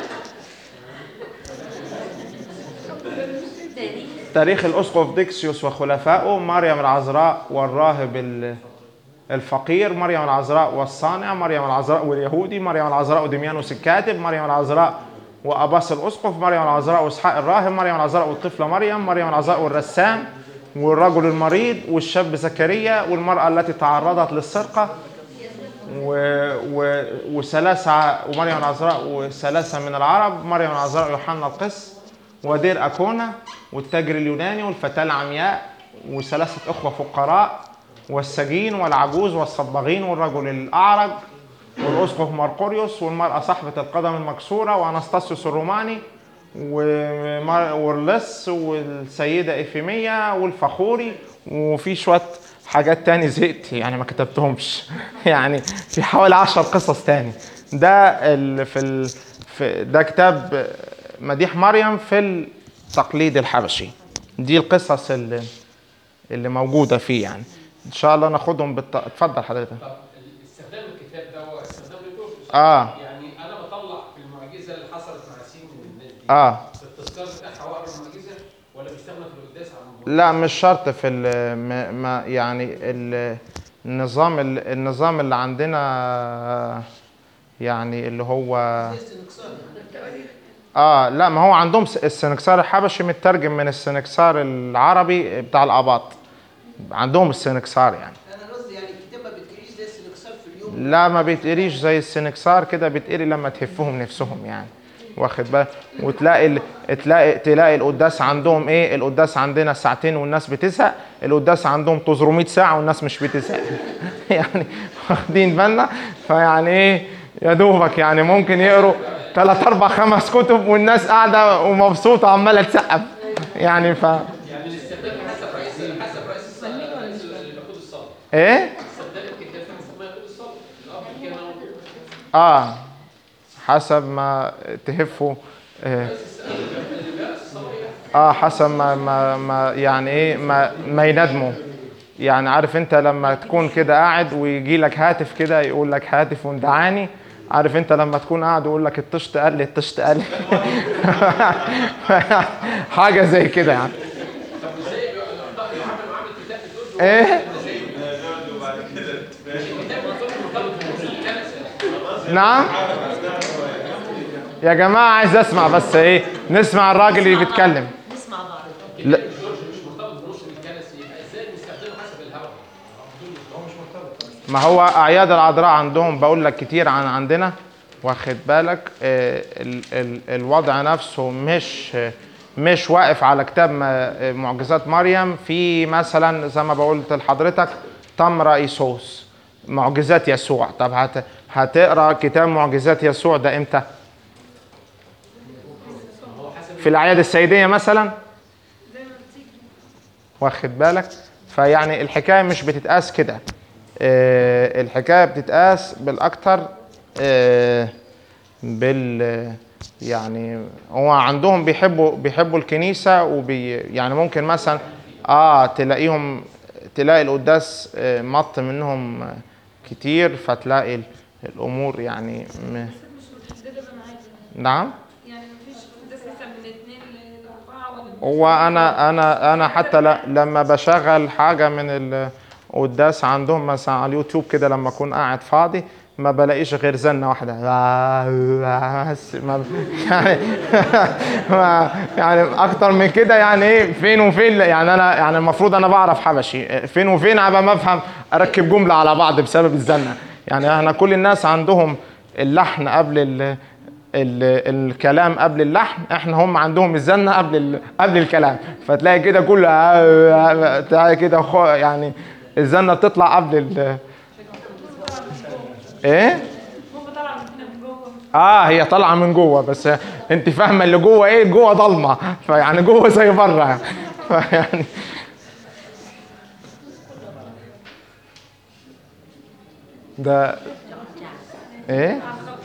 تاريخ الاسقف ديكسيوس وخلفائه مريم العذراء والراهب ال- الفقير مريم العذراء والصانع مريم العذراء واليهودي مريم العذراء ودميانوس الكاتب مريم العذراء وأباس الأسقف مريم العذراء وإسحاق الراهب مريم العذراء والطفلة مريم مريم العذراء والرسام والرجل المريض والشاب زكريا والمرأة التي تعرضت للسرقة و... و... وثلاثة ومريم العذراء وثلاثة من العرب مريم العذراء ويوحنا القس ودير أكونا والتاجر اليوناني والفتاة العمياء وثلاثة أخوة فقراء والسجين والعجوز والصباغين والرجل الأعرج والأسقف مرقوريوس والمرأة صاحبة القدم المكسورة وأنستاسيوس الروماني ومار- واللص والسيدة إفيمية والفخوري وفي شوية حاجات تاني زهقت يعني ما كتبتهمش يعني في حوالي عشر قصص تاني ده ال في, ال في ده كتاب مديح مريم في التقليد الحبشي دي القصص اللي اللي موجودة فيه يعني إن شاء الله ناخدهم بالت... اتفضل حضرتك طب استخدام الكتاب ده هو استخدام للدرس آه. يعني انا بطلع في المعجزه اللي حصلت مع سين من الناس دي آه في التذكار بتاعها واقرا المعجزه ولا بيستخدم في القداس على الموضوع؟ لا مش شرط في ال ما ما- يعني ال- النظام ال- النظام اللي عندنا يعني اللي هو اه لا ما هو عندهم س- السنكسار الحبشي مترجم من السنكسار العربي بتاع الاباط عندهم السنكسار يعني انا قصدي يعني الكتاب ما بتقريش زي السنكسار في اليوم لا ما بيتقريش زي السنكسار كده بيتقري لما تهفهم نفسهم يعني واخد بالك وتلاقي ال... تلاقي تلاقي القداس عندهم ايه القداس عندنا ساعتين والناس بتزهق القداس عندهم 300 ساعه والناس مش بتزهق يعني واخدين بالنا فيعني ايه يا دوبك يعني ممكن يقروا ثلاث اربع خمس كتب والناس قاعده ومبسوطه عماله تسقف يعني ف يعني الاستخدام حسب رئيس حسب رئيس الصلاه اللي بيقود الصلاه ايه استخدام الكتاب حسب ما يقود الصلاه الاب الكهنه اه حسب ما تهفوا آه, اه حسب ما, ما, ما يعني ايه ما, ما يندموا يعني عارف انت لما تكون كده قاعد ويجي لك هاتف كده يقول لك هاتف دعاني عارف انت لما تكون قاعد ويقول لك الطشت قال لي الطشت قال لي حاجه زي كده يعني ايه نعم يا جماعة عايز اسمع بس ايه نسمع الراجل اللي بيتكلم نسمع بعض لا مش مرتبط بنص الكنسي يبقى ازاي بنستخدمه حسب الهوى؟ ما هو اعياد العذراء عندهم بقول لك كتير عن عندنا واخد بالك آه، ال ال الوضع نفسه مش آه، مش واقف على كتاب م- آه، معجزات مريم في مثلا زي ما بقولت لحضرتك تمر ايسوس معجزات يسوع طب هت هتقرا كتاب معجزات يسوع ده امتى؟ في الاعياد السيديه مثلا واخد بالك فيعني الحكايه مش بتتقاس كده آه، الحكايه بتتقاس بالاكتر آه، بال يعني هو عندهم بيحبوا بيحبوا الكنيسه وبي يعني ممكن مثلا اه تلاقيهم تلاقي القداس آه، مط منهم آه، كتير فتلاقي ال- الامور يعني م... نعم يعني مفيش قداس مثلا من اثنين لاربعه ولا هو انا انا انا حتى ل- لما بشغل حاجه من القداس عندهم مثلا على اليوتيوب كده لما اكون قاعد فاضي ما بلاقيش غير زنه واحده بس ما يعني ما يعني اكتر من كده يعني ايه فين وفين يعني انا يعني المفروض انا بعرف حبشي فين وفين عبال ما افهم اركب جمله على بعض بسبب الزنه يعني احنا كل الناس عندهم اللحن قبل ال ال الكلام قبل اللحن احنا هم عندهم الزنه قبل ال قبل الكلام فتلاقي كده كله تلاقي كده خو- يعني الزنه بتطلع قبل ال ايه اه هي طالعه من جوه بس انت فاهمه اللي جوه ايه جوه ضلمه فيعني جوه زي بره فيعني ده ايه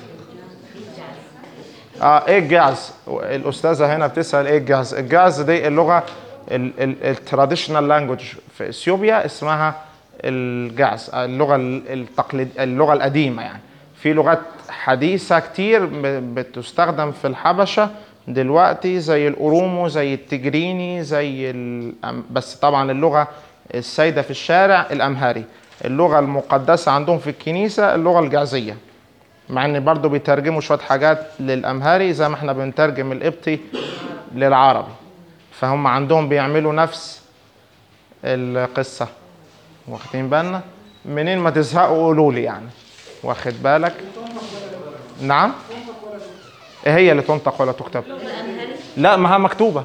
اه ايه الجعز الاستاذه هنا بتسال ايه الجعز الجعز دي اللغه التراديشنال لانجوج في اثيوبيا اسمها الجعز اللغه التقليد اللغه القديمه يعني في لغات حديثه كتير ب- بتستخدم في الحبشه دلوقتي زي الاورومو زي التجريني زي الأم- بس طبعا اللغه السائده في الشارع الامهري اللغه المقدسه عندهم في الكنيسه اللغه الجعزيه مع ان برضو بيترجموا شويه حاجات للامهري زي ما احنا بنترجم القبطي للعربي فهم عندهم بيعملوا نفس القصه واخدين بالنا منين ما تزهقوا قولوا لي يعني واخد بالك نعم ايه هي اللي تنطق ولا تكتب لا ما هي مكتوبه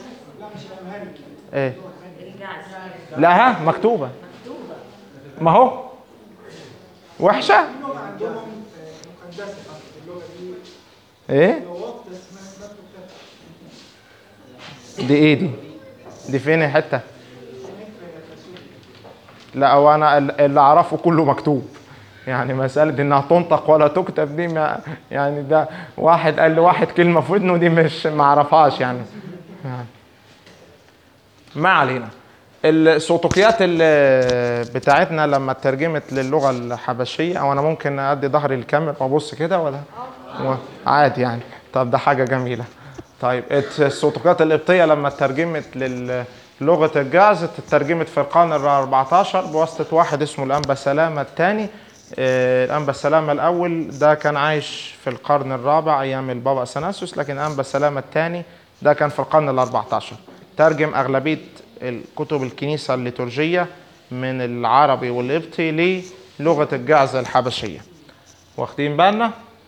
ايه لا ها مكتوبه ما هو وحشه ايه دي ايه دي دي فين الحته لا هو انا ال- اللي اعرفه كله مكتوب يعني مسألة انها تنطق ولا تكتب دي ما يعني ده واحد قال لواحد كلمة في ودنه دي مش ما اعرفهاش يعني يعني. ما علينا الصوتوكيات اللي بتاعتنا لما اترجمت للغة الحبشية او انا ممكن ادي ظهري للكاميرا وابص كده ولا و- عادي يعني طب ده حاجة جميلة طيب الت- الصوتوكيات القبطية لما اترجمت للغة الجاز اترجمت في القرن ال 14 بواسطة واحد اسمه الأنبا سلامة الثاني الأنبا سلامة الأول ده كان عايش في القرن الرابع أيام البابا أثناسيوس لكن الأنبا سلامة الثاني ده كان في القرن ال 14 ترجم أغلبية الكتب الكنيسة الليتورجية من العربي والقبطي للغة الجعز الحبشية واخدين بالنا؟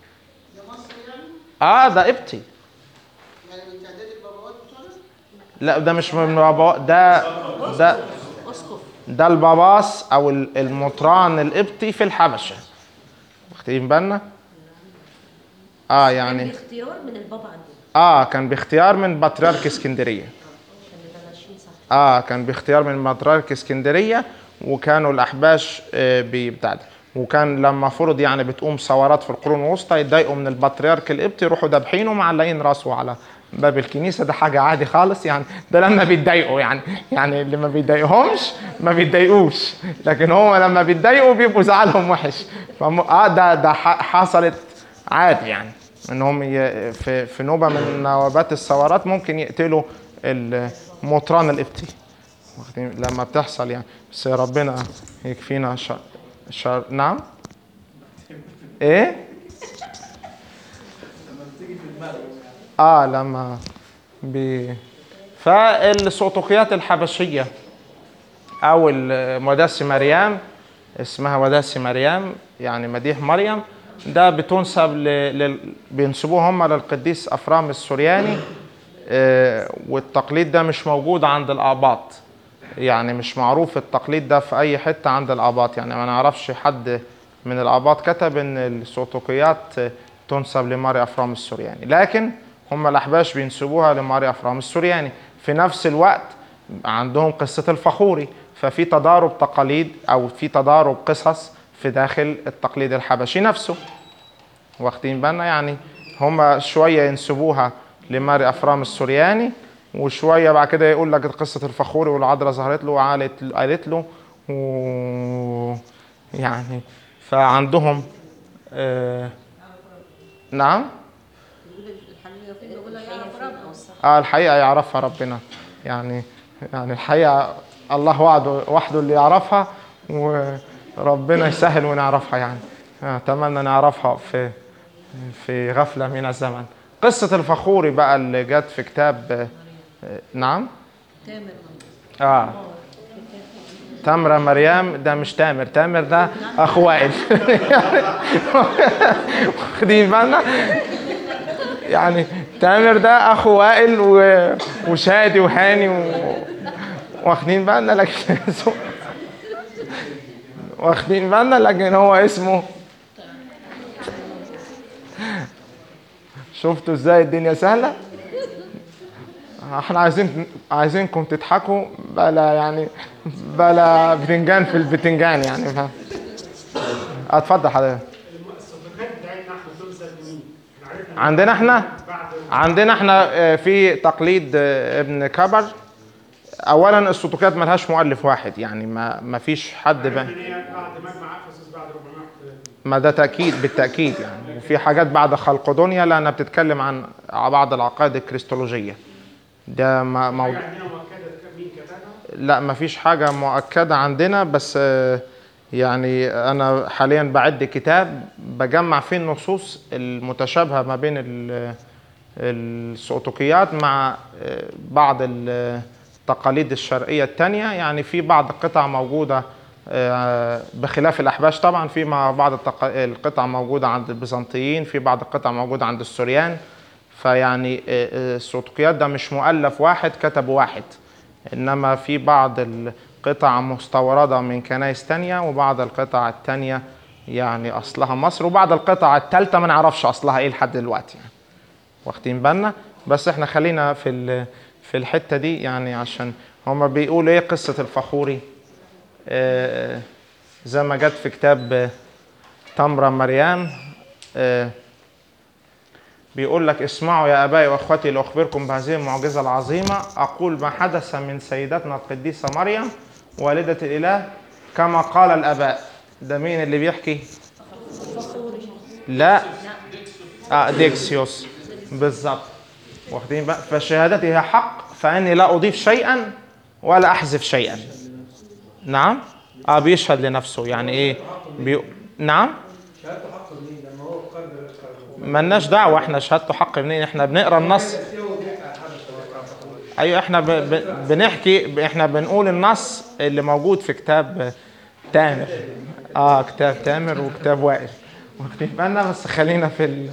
اه ده قبطي يعني من تعداد البابوات بتوعنا لا ده مش من بابا ده ده اسقف ده الباباس او ال- المطران القبطي في الحبشه واخدين بالنا اه كان يعني باختيار من البابا عندنا اه كان باختيار من بطريرك اسكندريه عشان نبقى ماشيين صح اه كان باختيار من بطريرك اسكندريه وكانوا الاحباش آه بي- بتاع ده وكان لما فرض يعني بتقوم ثورات في القرون الوسطى يتضايقوا من البطريرك القبطي يروحوا دابحينه معلقين راسه على باب الكنيسه ده حاجه عادي خالص يعني ده لما بيتضايقوا يعني يعني اللي ما بيتضايقهمش ما بيتضايقوش لكن هو لما بيتضايقوا بيبقوا زعلهم وحش فم... اه ده ده ح- حصلت عادي يعني انهم ي... في في نوبه من نوبات الثورات ممكن يقتلوا المطران القبطي واخدين لما بتحصل يعني بس ربنا يكفينا شر, شر نعم ايه اه لما بي فالسوطوقيات الحبشيه او المداسي مريم اسمها وداسي مريم يعني مديح مريم ده بتنسب ل... لل... بينسبوه هم للقديس افرام السورياني آه، والتقليد ده مش موجود عند الآباط يعني مش معروف التقليد ده في أي حتة عند الآباط يعني ما نعرفش حد من الآباط كتب إن السوطوقيات تنسب لماري أفرام السورياني لكن هم الأحباش بينسبوها لماري أفرام السورياني في نفس الوقت عندهم قصة الفخوري ففي تضارب تقاليد أو في تضارب قصص في داخل التقليد الحبشي نفسه واخدين بالنا يعني هما شوية ينسبوها لماري أفرام السورياني وشوية بعد كده يقول لك قصة الفخوري والعذراء ظهرت له وقالت قالت له و يعني فعندهم آه نعم اه الحقيقة يعرفها ربنا يعني يعني الحقيقة الله وحده وحده اللي يعرفها وربنا يسهل ونعرفها يعني أتمنى نعرفها في في غفلة من الزمن قصة الفخوري بقى اللي جت في كتاب آه، نعم تامر اه تامرة مريم ده مش تامر تامر ده اخو وائل واخدين بالنا يعني تامر ده اخو وائل و... وشادي وهاني و... واخدين بالنا لكن اسمه- واخدين بالنا لكن هو اسمه شفتوا ازاي الدنيا سهله احنا عايزين عايزينكم تضحكوا بلا يعني بلا بتنجان في البتنجان يعني فاهم اتفضل حضرتك الصفقات بتاعتنا احنا تمثل لمين؟ احنا عرفنا عندنا احنا بعد عندنا احنا آه، في تقليد آه، ابن كبر اولا السطوكيات ملهاش مؤلف واحد يعني ما ما فيش حد بقى ان هي بعد مجمع افسس بعد 430 ما ده تأكيد بالتأكيد يعني وفي حاجات بعد خلقدونيا لأنها بتتكلم عن بعض العقائد الكريستولوجية ده ما- موضوع حاجه عندنا مؤكده مين كتبها؟ لا ما فيش حاجة مؤكدة عندنا بس آه، يعني أنا حاليا بعد كتاب بجمع فيه النصوص المتشابهة ما بين ال- السقطوكيات مع آه، بعض التقاليد الشرقية التانية يعني في بعض القطع موجودة آه، بخلاف الأحباش طبعا في مع بعض التق- القطع موجودة عند البيزنطيين في بعض القطع موجودة عند السوريان فيعني آه، آه، السقطوكيات ده مش مؤلف واحد كتب واحد انما في بعض القطع مستورده من كنايس تانية وبعض القطع التانية يعني اصلها مصر وبعض القطع التالتة ما نعرفش اصلها ايه لحد دلوقتي يعني. واخدين بالنا بس احنا خلينا في ال- في الحته دي يعني عشان هما بيقولوا ايه قصه الفخوري آه، زي ما جت في كتاب آه، تمرة مريان آه، بيقول لك اسمعوا يا ابائي واخوتي لاخبركم بهذه المعجزه العظيمه اقول ما حدث من سيدتنا القديسه مريم والده الاله كما قال الاباء ده مين اللي بيحكي لا اه ديكسيوس بالظبط واخدين بقى فشهادتي هي حق فاني لا اضيف شيئا ولا احذف شيئا نعم اه بيشهد لنفسه يعني ايه بي... نعم شهادته حق منين لما هو في قلب القلب ملناش دعوه احنا شهادته حق منين احنا بنقرا النص هو بيحكي عن حدث ايوه احنا ب... ب... بنحكي احنا بنقول النص اللي موجود في كتاب تامر اه كتاب تامر وكتاب وائل واخدين بالنا بس خلينا في ال...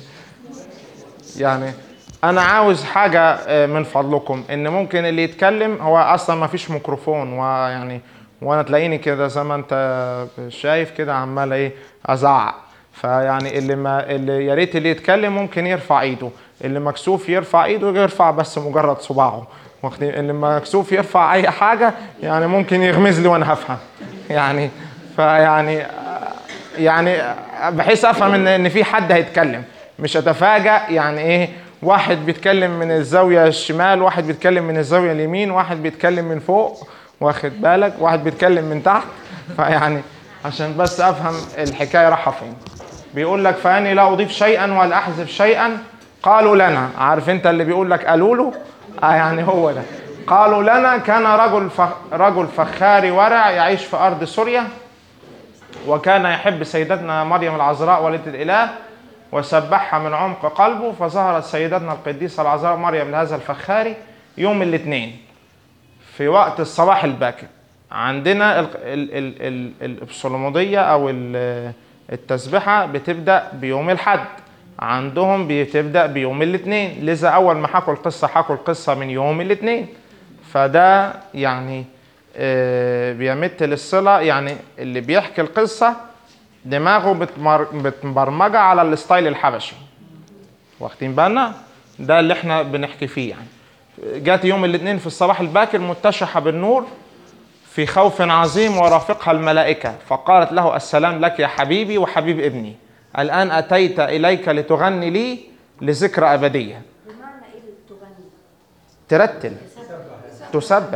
يعني انا عاوز حاجه آه، من فضلكم ان ممكن اللي يتكلم هو اصلا ما فيش ميكروفون ويعني وانا تلاقيني كده زي ما انت شايف كده عمال ايه ازعق فيعني اللي ما اللي يا ريت اللي يتكلم ممكن يرفع ايده اللي مكسوف يرفع ايده يرفع بس مجرد صباعه واخدين اللي مكسوف يرفع اي حاجه يعني ممكن يغمز لي وانا هفهم يعني فيعني يعني بحيث افهم ان ان في حد هيتكلم مش اتفاجئ يعني ايه واحد بيتكلم من الزاويه الشمال واحد بيتكلم من الزاويه اليمين واحد بيتكلم من فوق واخد بالك واحد بيتكلم من تحت فيعني عشان بس افهم الحكايه رايحه فين بيقول لك فاني لا اضيف شيئا ولا احذف شيئا قالوا لنا عارف انت اللي بيقول لك قالوا له اه يعني هو ده قالوا لنا كان رجل فخ رجل فخاري ورع يعيش في ارض سوريا وكان يحب سيدتنا مريم العذراء والدة الإله وسبحها من عمق قلبه فظهرت سيدتنا القديسة العذراء مريم لهذا الفخاري يوم الاثنين في وقت الصباح الباكر عندنا ال- ال- ال- ال- الابصلمودية أو ال- التسبحة بتبدأ بيوم الحد عندهم بتبدأ بيوم الاثنين لذا أول ما حكوا القصة حكوا القصة من يوم الاثنين فده يعني آه، بيمت للصلة يعني اللي بيحكي القصة دماغه بتمر- متبرمجة على الستايل الحبشي واخدين بالنا ده اللي احنا بنحكي فيه يعني جات يوم الاثنين في الصباح الباكر متشحة بالنور في خوف عظيم ورافقها الملائكة فقالت له السلام لك يا حبيبي وحبيب ابني الآن أتيت إليك لتغني لي لذكرى أبدية بمعنى ايه اللي تغني؟ ترتل تسبح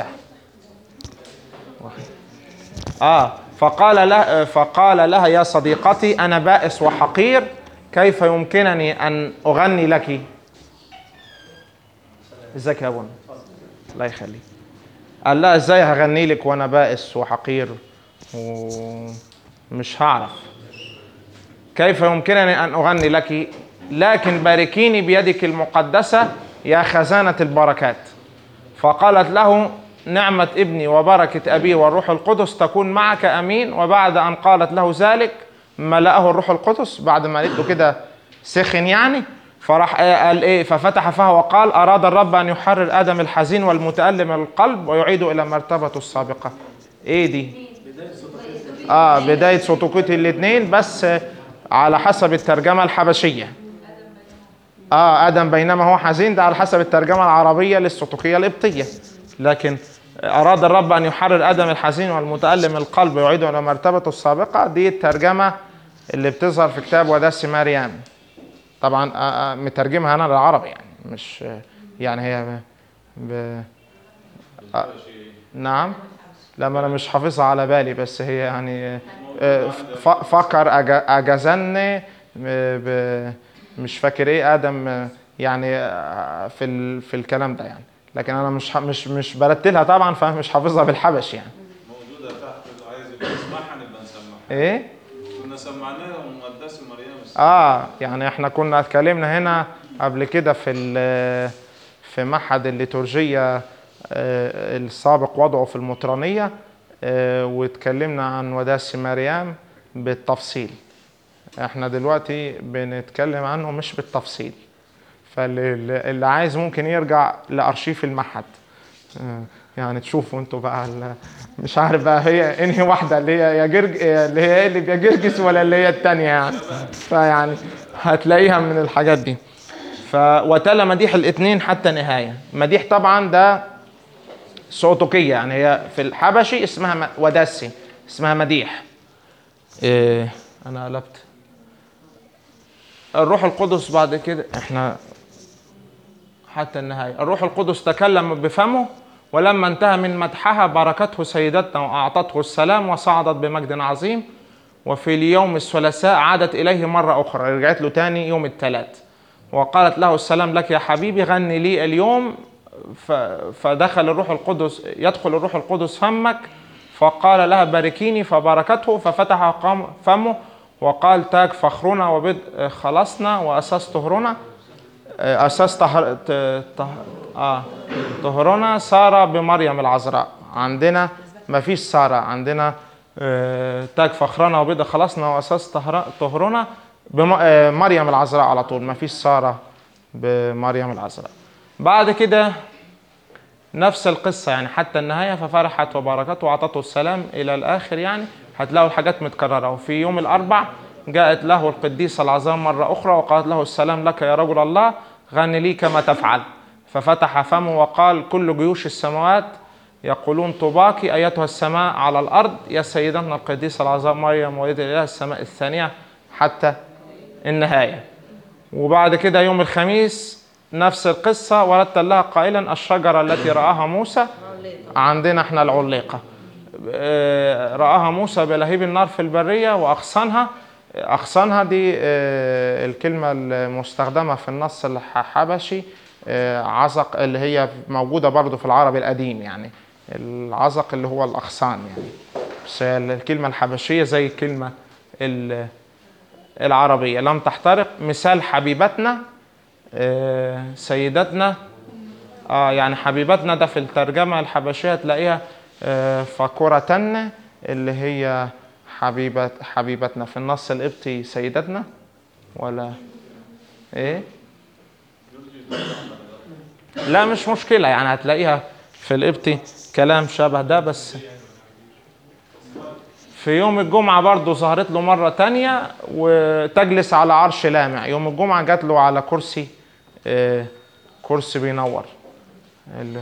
آه فقال له فقال لها يا صديقتي أنا بائس وحقير كيف يمكنني أن أغني لك ازيك يا ابونا الله يخليك قال لها ازاي هغني لك وانا بائس وحقير ومش هعرف كيف يمكنني ان اغني لك لكن باركيني بيدك المقدسه يا خزانه البركات فقالت له نعمه ابني وبركه ابي والروح القدس تكون معك امين وبعد ان قالت له ذلك ملأه الروح القدس بعد ما قالت له كده سخن يعني فراح آه قال ايه ففتح فاه وقال اراد الرب ان يحرر ادم الحزين والمتالم القلب ويعيده الى مرتبته السابقه ايه دي اه بدايه سطوكية الاثنين بس آه، على حسب الترجمه الحبشيه اه ادم بينما هو حزين ده على حسب الترجمه العربيه للسطوكيه القبطيه لكن اراد الرب ان يحرر ادم الحزين والمتالم القلب ويعيده الى مرتبته السابقه دي الترجمه اللي بتظهر في كتاب وداس مريم طبعا آه، آه، مترجمها انا للعربي يعني مش آه، يعني هي ب... ب... آه، نعم لا ما انا مش حافظها على بالي بس هي يعني آه، ف- فكر أج- اجازني ب... ب... مش فاكر ايه ادم آه، يعني آه، في ال... في الكلام ده يعني لكن انا مش ح- مش مش برتلها طبعا فمش حافظها بالحبش يعني موجودة تحت اللي عايز يبقى يسمعها نبقى نسمعها ايه كنا سمعناها مقدس مريم الس- اه يعني احنا كنا اتكلمنا هنا قبل كده في ال- في معهد الليتورجية آه، السابق وضعه في المطرانية آه، واتكلمنا عن وداس مريم بالتفصيل احنا دلوقتي بنتكلم عنه مش بالتفصيل فاللي اللي عايز ممكن يرجع لأرشيف المعهد آه، يعني تشوفوا انتوا بقى ال- مش عارف بقى هي انهي واحده اللي هي يا جرج اللي هي إيه اللي يا جرجس ولا اللي هي التانية يعني فيعني هتلاقيها من الحاجات دي ف وتلا مديح الاثنين حتى نهايه مديح طبعا ده صوتوكيه يعني هي في الحبشي اسمها م- وداسي اسمها مديح إيه انا قلبت الروح القدس بعد كده احنا حتى النهاية الروح القدس تكلم بفمه ولما انتهى من مدحها باركته سيدتنا وأعطته السلام وصعدت بمجد عظيم وفي اليوم الثلاثاء عادت إليه مرة أخرى رجعت له تاني يوم الثلاث وقالت له السلام لك يا حبيبي غني لي اليوم ف- فدخل الروح القدس يدخل الروح القدس فمك فقال لها باركيني فباركته ففتح قام- فمه وقال تاج فخرنا وبدء خلصنا وأساس طهرنا أساس طهر ت- طه... آه طهرنا سارة بمريم العذراء عندنا ما فيش سارة عندنا آه، تاج فخرنا وبيض خلصنا وأساس طهر... طهرنا بم... آه، مريم العذراء على طول ما فيش سارة بمريم العذراء بعد كده نفس القصة يعني حتى النهاية ففرحت وباركته وأعطته السلام إلى الآخر يعني هتلاقوا الحاجات متكررة وفي يوم الأربع جاءت له القديسة العظام مرة أخرى وقالت له السلام لك يا رجل الله غن لي كما تفعل ففتح فمه وقال كل جيوش السماوات يقولون طوباك أيتها السماء على الأرض يا سيدتنا القديسة العظام مريم ولد الإله السماء الثانية حتى النهاية وبعد كده يوم الخميس نفس القصة وردت لها قائلا الشجرة التي رآها موسى عندنا احنا العليقة آه، رآها موسى بلهيب النار في البرية وأغصانها أغصانها دي آه، الكلمة المستخدمة في النص الحبشي آه، عزق اللي هي موجودة برضو في العربي القديم يعني العزق اللي هو الأغصان يعني بس هي الكلمة الحبشية زي الكلمة ال- العربية لم تحترق مثال حبيبتنا آه، سيدتنا اه يعني حبيبتنا ده في الترجمة الحبشية تلاقيها آه، فكرة اللي هي حبيبة حبيبتنا في النص القبطي سيدتنا ولا ايه؟ لا مش مشكلة يعني هتلاقيها في القبطي كلام شبه ده بس في يوم الجمعة برضه ظهرت له مرة تانية وتجلس على عرش لامع يوم الجمعة جات له على كرسي آه، كرسي بينور ال-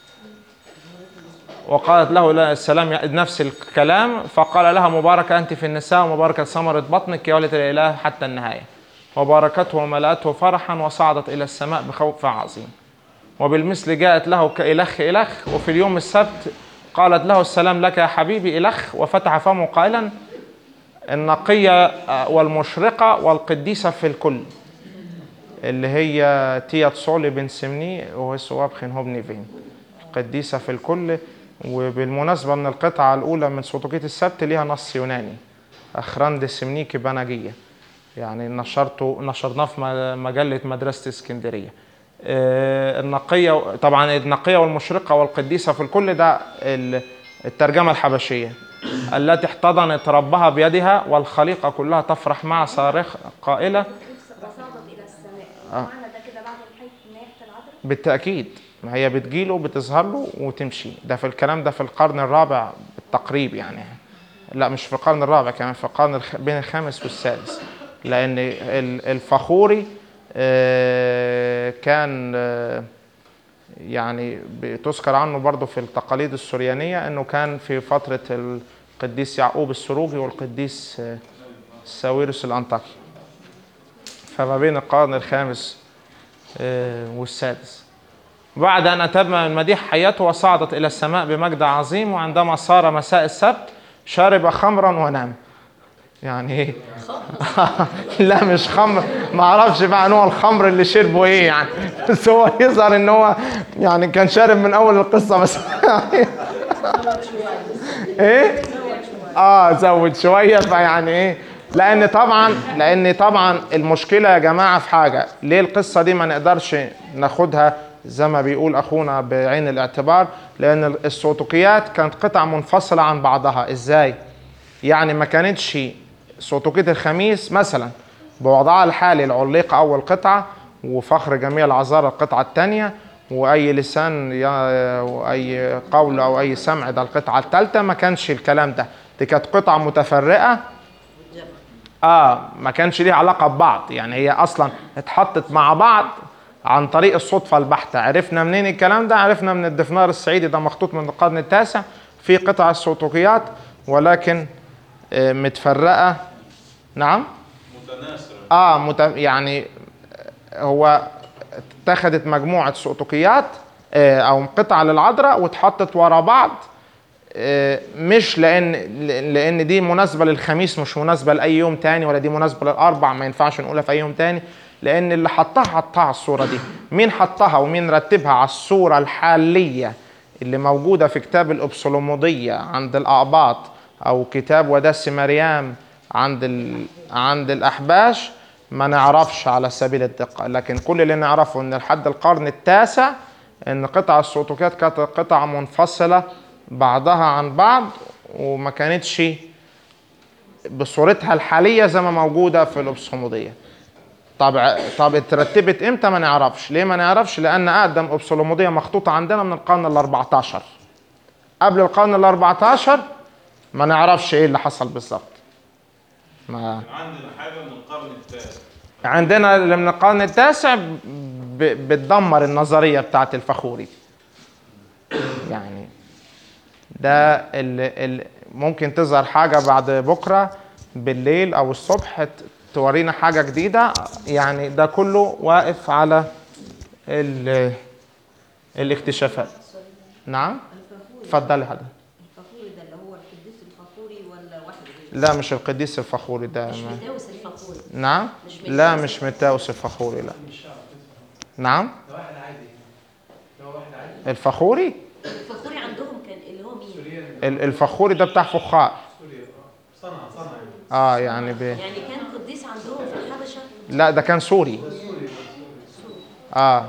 وقالت له لا السلام يا- نفس الكلام فقال لها مباركة أنت في النساء ومباركة ثمرة بطنك يا ولد الإله حتى النهاية وباركته وملأته فرحا وصعدت إلى السماء بخوف عظيم وبالمثل جاءت له كإلخ إلخ وفي اليوم السبت قالت له السلام لك يا حبيبي إلخ وفتح فمه قائلا النقية آه، والمشرقة والقديسة في الكل اللي هي تيات صولي بن سمني وسواب خنهوبني فين قديسة في الكل وبالمناسبة ان القطعة الأولى من سوتوكية السبت ليها نص يوناني أخراند سمنيكي بنجية يعني نشرته نشرناه في م- مجلة مدرسة اسكندرية آه، النقية طبعا النقية والمشرقة والقديسة في الكل ده ال- الترجمة الحبشية التي احتضنت ربها بيدها والخليقة كلها تفرح مع صارخ قائلة وصعدت الى السماء آه. معنى ده كده بعد الحيث نياحه العذراء بالتأكيد ما هي بتجيله بتظهر له وتمشي ده في الكلام ده في القرن الرابع بالتقريب يعني لا مش في القرن الرابع كمان في القرن الخ... بين الخامس والسادس لأن ال- الفخوري آه، كان آه، يعني بتذكر عنه برضه في التقاليد السريانية أنه كان في فترة القديس يعقوب السروجي والقديس آه، ساويرس الأنطاكي فما بين القرن الخامس آه، والسادس بعد أن أتم المديح حياته وصعدت إلى السماء بمجد عظيم وعندما صار مساء السبت شرب خمرا ونام يعني ايه لا مش خمر ما اعرفش بقى نوع الخمر اللي شربه ايه يعني بس هو يظهر ان هو يعني كان شارب من اول القصه بس ايه اه زود شويه فيعني ايه لان طبعا لان طبعا المشكله يا جماعه في حاجه ليه القصه دي ما نقدرش ناخدها زي ما بيقول اخونا بعين الاعتبار لان السوتوقيات كانت قطع منفصله عن بعضها ازاي يعني ما كانتش سوتوقية الخميس مثلا بوضعها الحالي العليقة أول قطعة وفخر جميع العذارى القطعة الثانية وأي لسان يا- وأي قول أو أي سمع ده القطعة الثالثة ما كانش الكلام ده دي كانت قطع متفرقة اه ما كانش ليها علاقة ببعض يعني هي أصلا اتحطت مع بعض عن طريق الصدفة البحتة عرفنا منين الكلام ده عرفنا من الدفنار الصعيدي ده مخطوط من القرن التاسع في قطع السوتوقيات ولكن آه، متفرقة نعم متناثرة اه مت... يعني هو اتخذت مجموعة سقطقيات آه، او قطعة للعذراء واتحطت ورا بعض آه، مش لان لان دي مناسبة للخميس مش مناسبة لاي يوم تاني ولا دي مناسبة للاربع ما ينفعش نقولها في اي يوم تاني لان اللي حطها حطها على الصورة دي مين حطها ومين رتبها على الصورة الحالية اللي موجودة في كتاب الأبصلومودية عند الأقباط أو كتاب ودس مريم عند ال... عند الأحباش ما نعرفش على سبيل الدقة لكن كل اللي نعرفه إن لحد القرن التاسع إن قطع السوتوكات كانت قطع منفصلة بعضها عن بعض وما كانتش بصورتها الحالية زي ما موجودة في الأبصلومودية طب طب اترتبت امتى ما نعرفش ليه ما نعرفش لان اقدم ابصلوموديه مخطوطه عندنا من القرن ال 14 قبل القرن ال 14 ما نعرفش ايه اللي حصل بالظبط ما عندنا حاجة من القرن الثالث عندنا اللي من القرن التاسع ب- بتدمر النظريه بتاعت الفخوري يعني ده اللي اللي ممكن تظهر حاجه بعد بكره بالليل او الصبح ت- تورينا حاجه جديده يعني ده كله واقف على ال- الاكتشافات نعم اتفضلي حضرتك الفخوري ده اللي هو القديس الفخوري ولا واحد غيره؟ لا مش القديس الفخوري ده مش ما. مداوس الفخوري نعم مش لا متاوس مش متاوس الفخوري لا نعم ده واحد عادي ده واحد عادي الفخوري الفخوري عندهم كان اللي هو مين؟ سوريا ال- الفخوري ده بتاع فخار سوريا اه صنع صنع يعني اه يعني ب... يعني كان قديس عندهم في الحبشه لا ده كان سوري سوريا اه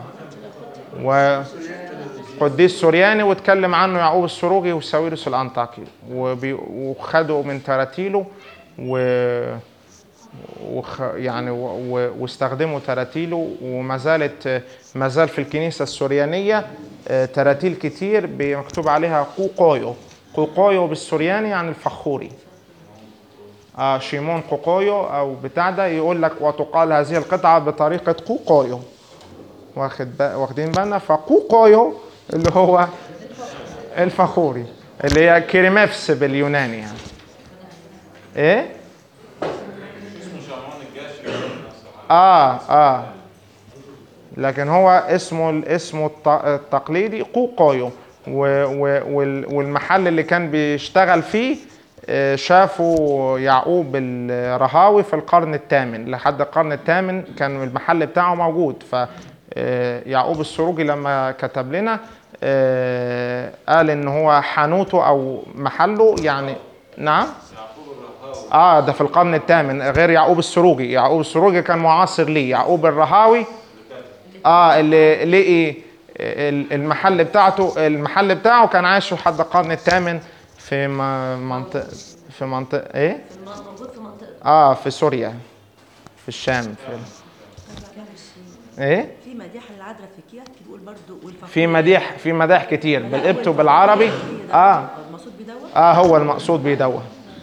وقديس سورياني واتكلم عنه يعقوب السروجي وساويرس الانطاكي وبي... وخدوا من تراتيله و وخ... يعني و... و... واستخدموا تراتيله وما زالت ما زال في الكنيسه السوريانيه آه، تراتيل كتير مكتوب عليها قوقويو قوقويو بالسورياني يعني الفخوري آه شيمون قوقويو او بتاع ده يقول لك وتقال هذه القطعه بطريقه قوقويو واخد با... واخدين بالنا فقوقويو اللي هو الفخوري اللي هي كريمافس باليوناني يعني ايه اسمه شمعون الجاشي اه اه لكن هو اسمه اسمه الت- التقليدي قوقايو و- و- وال- والمحل اللي كان بيشتغل فيه آه، شافوا يعقوب الرهاوي في القرن الثامن لحد القرن الثامن كان المحل بتاعه موجود ف آه، يعقوب السروجي لما كتب لنا آه، قال ان هو حانوته او محله يعني نعم اه ده في القرن الثامن غير يعقوب السروجي يعقوب السروجي كان معاصر ليه يعقوب الرهاوي اه اللي لقي ال- المحل بتاعته المحل بتاعه كان عايش لحد القرن الثامن في م- منطقة في منطقة ايه؟ موجود في منطقة اه في سوريا في الشام في ايه؟ في مديح العذراء في كيات بيقول برضه والفخور في مديح في مداح كتير بالقبط وبالعربي اه المقصود بدوت اه هو المقصود بيدون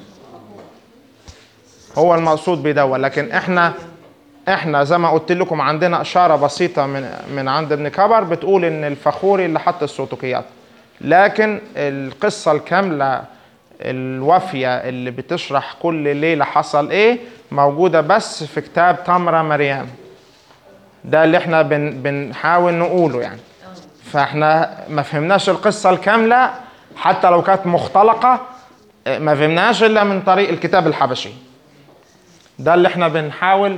هو المقصود بيدون لكن احنا احنا زي ما قلت لكم عندنا اشاره بسيطه من من عند ابن كبر بتقول ان الفخوري اللي حط السلطوكيات لكن القصه الكامله الوافيه اللي بتشرح كل ليله حصل ايه موجوده بس في كتاب تمره مريم ده اللي احنا بن بنحاول نقوله يعني فاحنا ما فهمناش القصه الكامله حتى لو كانت مختلقه اه، ما فهمناش الا من طريق الكتاب الحبشي ده اللي احنا بنحاول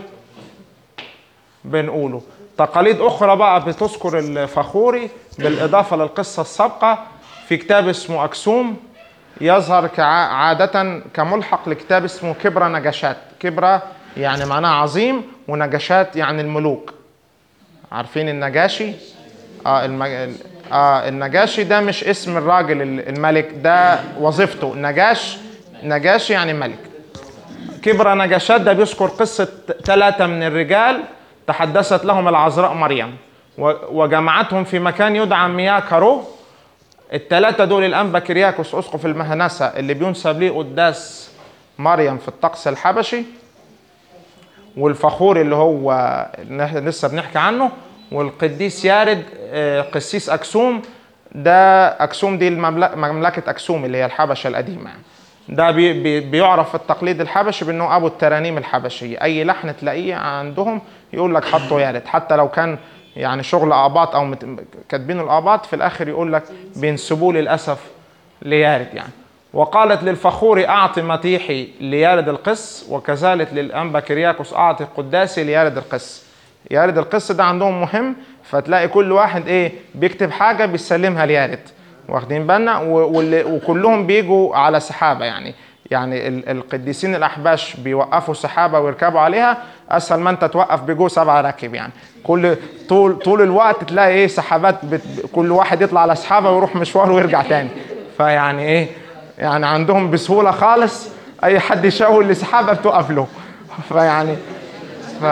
بنقوله تقاليد اخرى بقى بتذكر الفخوري بالاضافه للقصه السابقه في كتاب اسمه اكسوم يظهر كع- عادة كملحق لكتاب اسمه كبرى نجاشات كبرى يعني معناها عظيم ونجاشات يعني الملوك عارفين النجاشي اه, المج... ال- آه النجاشي ده مش اسم الراجل ال- الملك ده وظيفته نجاش نجاشي يعني ملك كبرى نجاشات ده بيذكر قصة ثلاثة من الرجال تحدثت لهم العذراء مريم و- وجمعتهم في مكان يدعى مياه كارو الثلاثة دول الأنبا كرياكوس أسقف المهنسة اللي بينسب ليه قداس مريم في الطقس الحبشي والفخور اللي هو اللي إحنا لسه بنحكي عنه والقديس يارد آه، قسيس أكسوم ده أكسوم دي المملكة مملكة أكسوم اللي هي الحبشة القديمة يعني. ده بي بي بيعرف في التقليد الحبشي بأنه أبو الترانيم الحبشية أي لحن تلاقيه عندهم يقول لك حطه يارد حتى لو كان يعني شغل آباط أو مت- كاتبينه الآباط في الآخر يقول لك بينسبوه للأسف ليارد يعني وقالت للفخور أعط مطيحي ليارد القس وكذلك للأنبا كرياكوس أعطي قداسي ليارد القس يارد القس ده عندهم مهم فتلاقي كل واحد ايه بيكتب حاجة بيسلمها ليارد واخدين بالنا و- واللي- وكلهم بيجوا على سحابة يعني يعني ال- القديسين الأحباش بيوقفوا سحابة ويركبوا عليها أسهل ما أنت توقف بجو سبعة راكب يعني كل طول طول الوقت تلاقي ايه سحابات بت كل واحد يطلع على سحابة ويروح مشوار ويرجع تاني فيعني ايه يعني عندهم بسهولة خالص أي حد يشاور لسحابة بتقف له فيعني ف...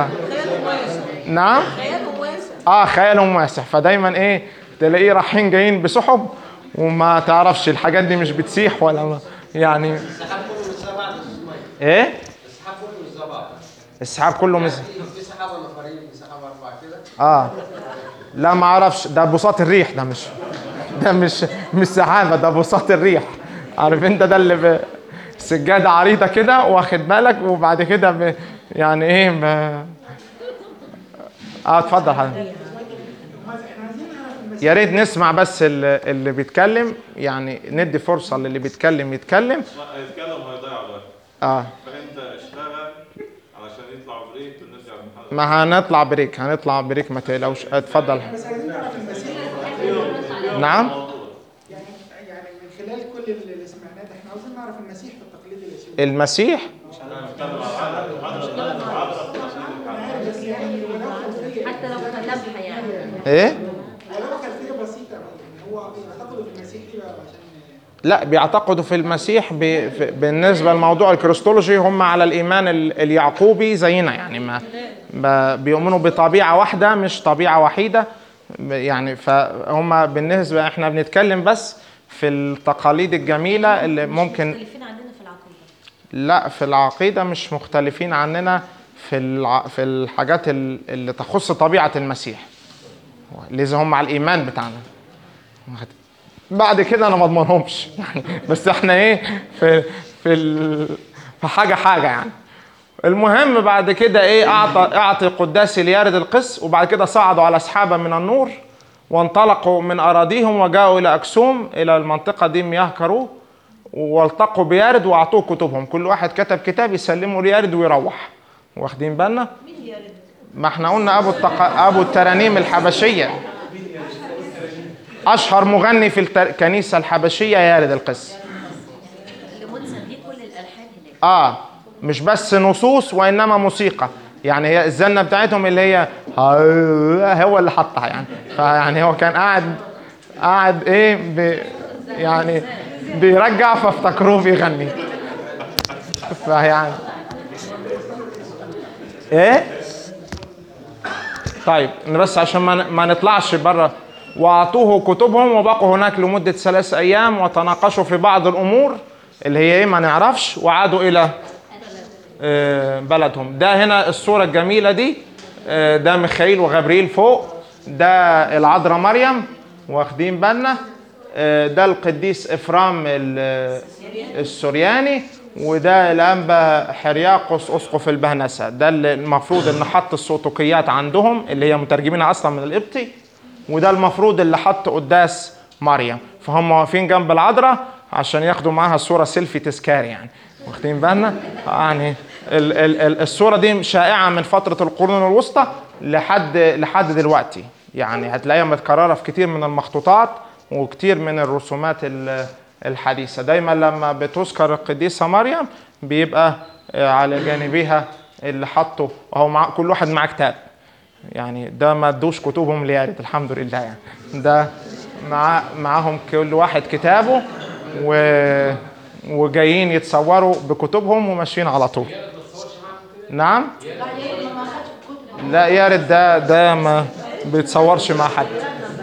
نعم خيالهم واسع اه خيالهم واسع فدايما ايه تلاقيه رايحين جايين بسحب وما تعرفش الحاجات دي مش بتسيح ولا ما يعني السحاب كله مش زي بعض السمية ايه السحاب كله مش زي بعض السحاب كله مز... في في سحابة نفرين في سحابة أربعة كده اه لا ما اعرفش ده بساط الريح ده مش ده مش مش سحابه ده بساط الريح عارف انت ده اللي ب... سجاده عريضه كده واخد بالك وبعد كده ب... يعني ايه ب... اه اتفضل حضرتك يا ريت نسمع بس اللي, اللي بيتكلم يعني ندي فرصه للي بيتكلم يتكلم هيتكلم وهيضيع الوقت اه فانت اشتغل علشان يطلع بريك ونرجع للمحاضره ما هنطلع بريك هنطلع بريك ما تقلقوش اتفضل بس عايزين نعرف المسيح نعم يعني يعني من خلال كل اللي سمعناه ده احنا عاوزين نعرف المسيح في التقليد الاسيوي المسيح بس يعني ولو خلفيه حتى لو كتبها يعني ايه ولو خلفيه بسيطه يعني هو بيعتقدوا في المسيح ليه بقى عشان لا بيعتقدوا في المسيح ب... في- بالنسبه لموضوع الكريستولوجي هم على الايمان ال- اليعقوبي زينا يعني ما ب- بيؤمنوا بطبيعه واحده مش طبيعه وحيده ب- يعني فهم بالنسبه احنا بنتكلم بس في التقاليد الجميله اللي ممكن مختلفين عننا في العقيدة لا في العقيده مش مختلفين عننا في الع... في الحاجات ال- اللي تخص طبيعه المسيح لذا هم على الايمان بتاعنا بعد كده انا ما اضمنهمش يعني بس احنا ايه في في ال... في حاجه حاجه يعني المهم بعد كده ايه اعطى اعطي قداس اليارد القس وبعد كده صعدوا على سحابه من النور وانطلقوا من اراضيهم وجاءوا الى اكسوم الى المنطقه دي مياه كرو والتقوا بيارد واعطوه كتبهم كل واحد كتب كتاب يسلمه ليارد ويروح واخدين بالنا ما احنا قلنا ابو التق... ابو الترانيم الحبشيه اشهر مغني في الكنيسه الحبشيه يارد القس اللي منسب ليه كل الالحان هناك اه مش بس نصوص وانما موسيقى يعني هي الزنه بتاعتهم اللي هي هو اللي حطها يعني فيعني هو كان قاعد قاعد ايه ب يعني بيرجع فافتكروه بيغني فيعني ايه طيب بس عشان ما ما نطلعش بره واعطوه كتبهم وبقوا هناك لمده ثلاث ايام وتناقشوا في بعض الامور اللي هي ايه ما نعرفش وعادوا الى آه، بلدهم ده هنا الصوره الجميله دي آه، ده ميخائيل وغبريل فوق ده العذراء مريم واخدين بالنا آه، ده القديس افرام ال- السورياني وده الانبا حرياقوس اسقف البهنسه ده اللي المفروض ان حط السوتوقيات عندهم اللي هي مترجمينها اصلا من القبطي وده المفروض اللي حط قداس مريم فهم واقفين جنب العذراء عشان ياخدوا معاها صوره سيلفي تذكار يعني واخدين بالنا يعني ال ال ال الصوره دي شائعه من فتره القرون الوسطى لحد لحد دلوقتي يعني هتلاقيها متكرره في كتير من المخطوطات وكتير من الرسومات ال- الحديثه دايما لما بتذكر القديسه مريم بيبقى آه، على جانبها اللي حطوا اهو مع كل واحد معاه كتاب يعني ده ما ادوش كتبهم ليارد الحمد لله يعني ده مع معاهم كل واحد كتابه و وجايين يتصوروا بكتبهم وماشيين على طول نعم لا يارد ده ده ما بيتصورش مع حد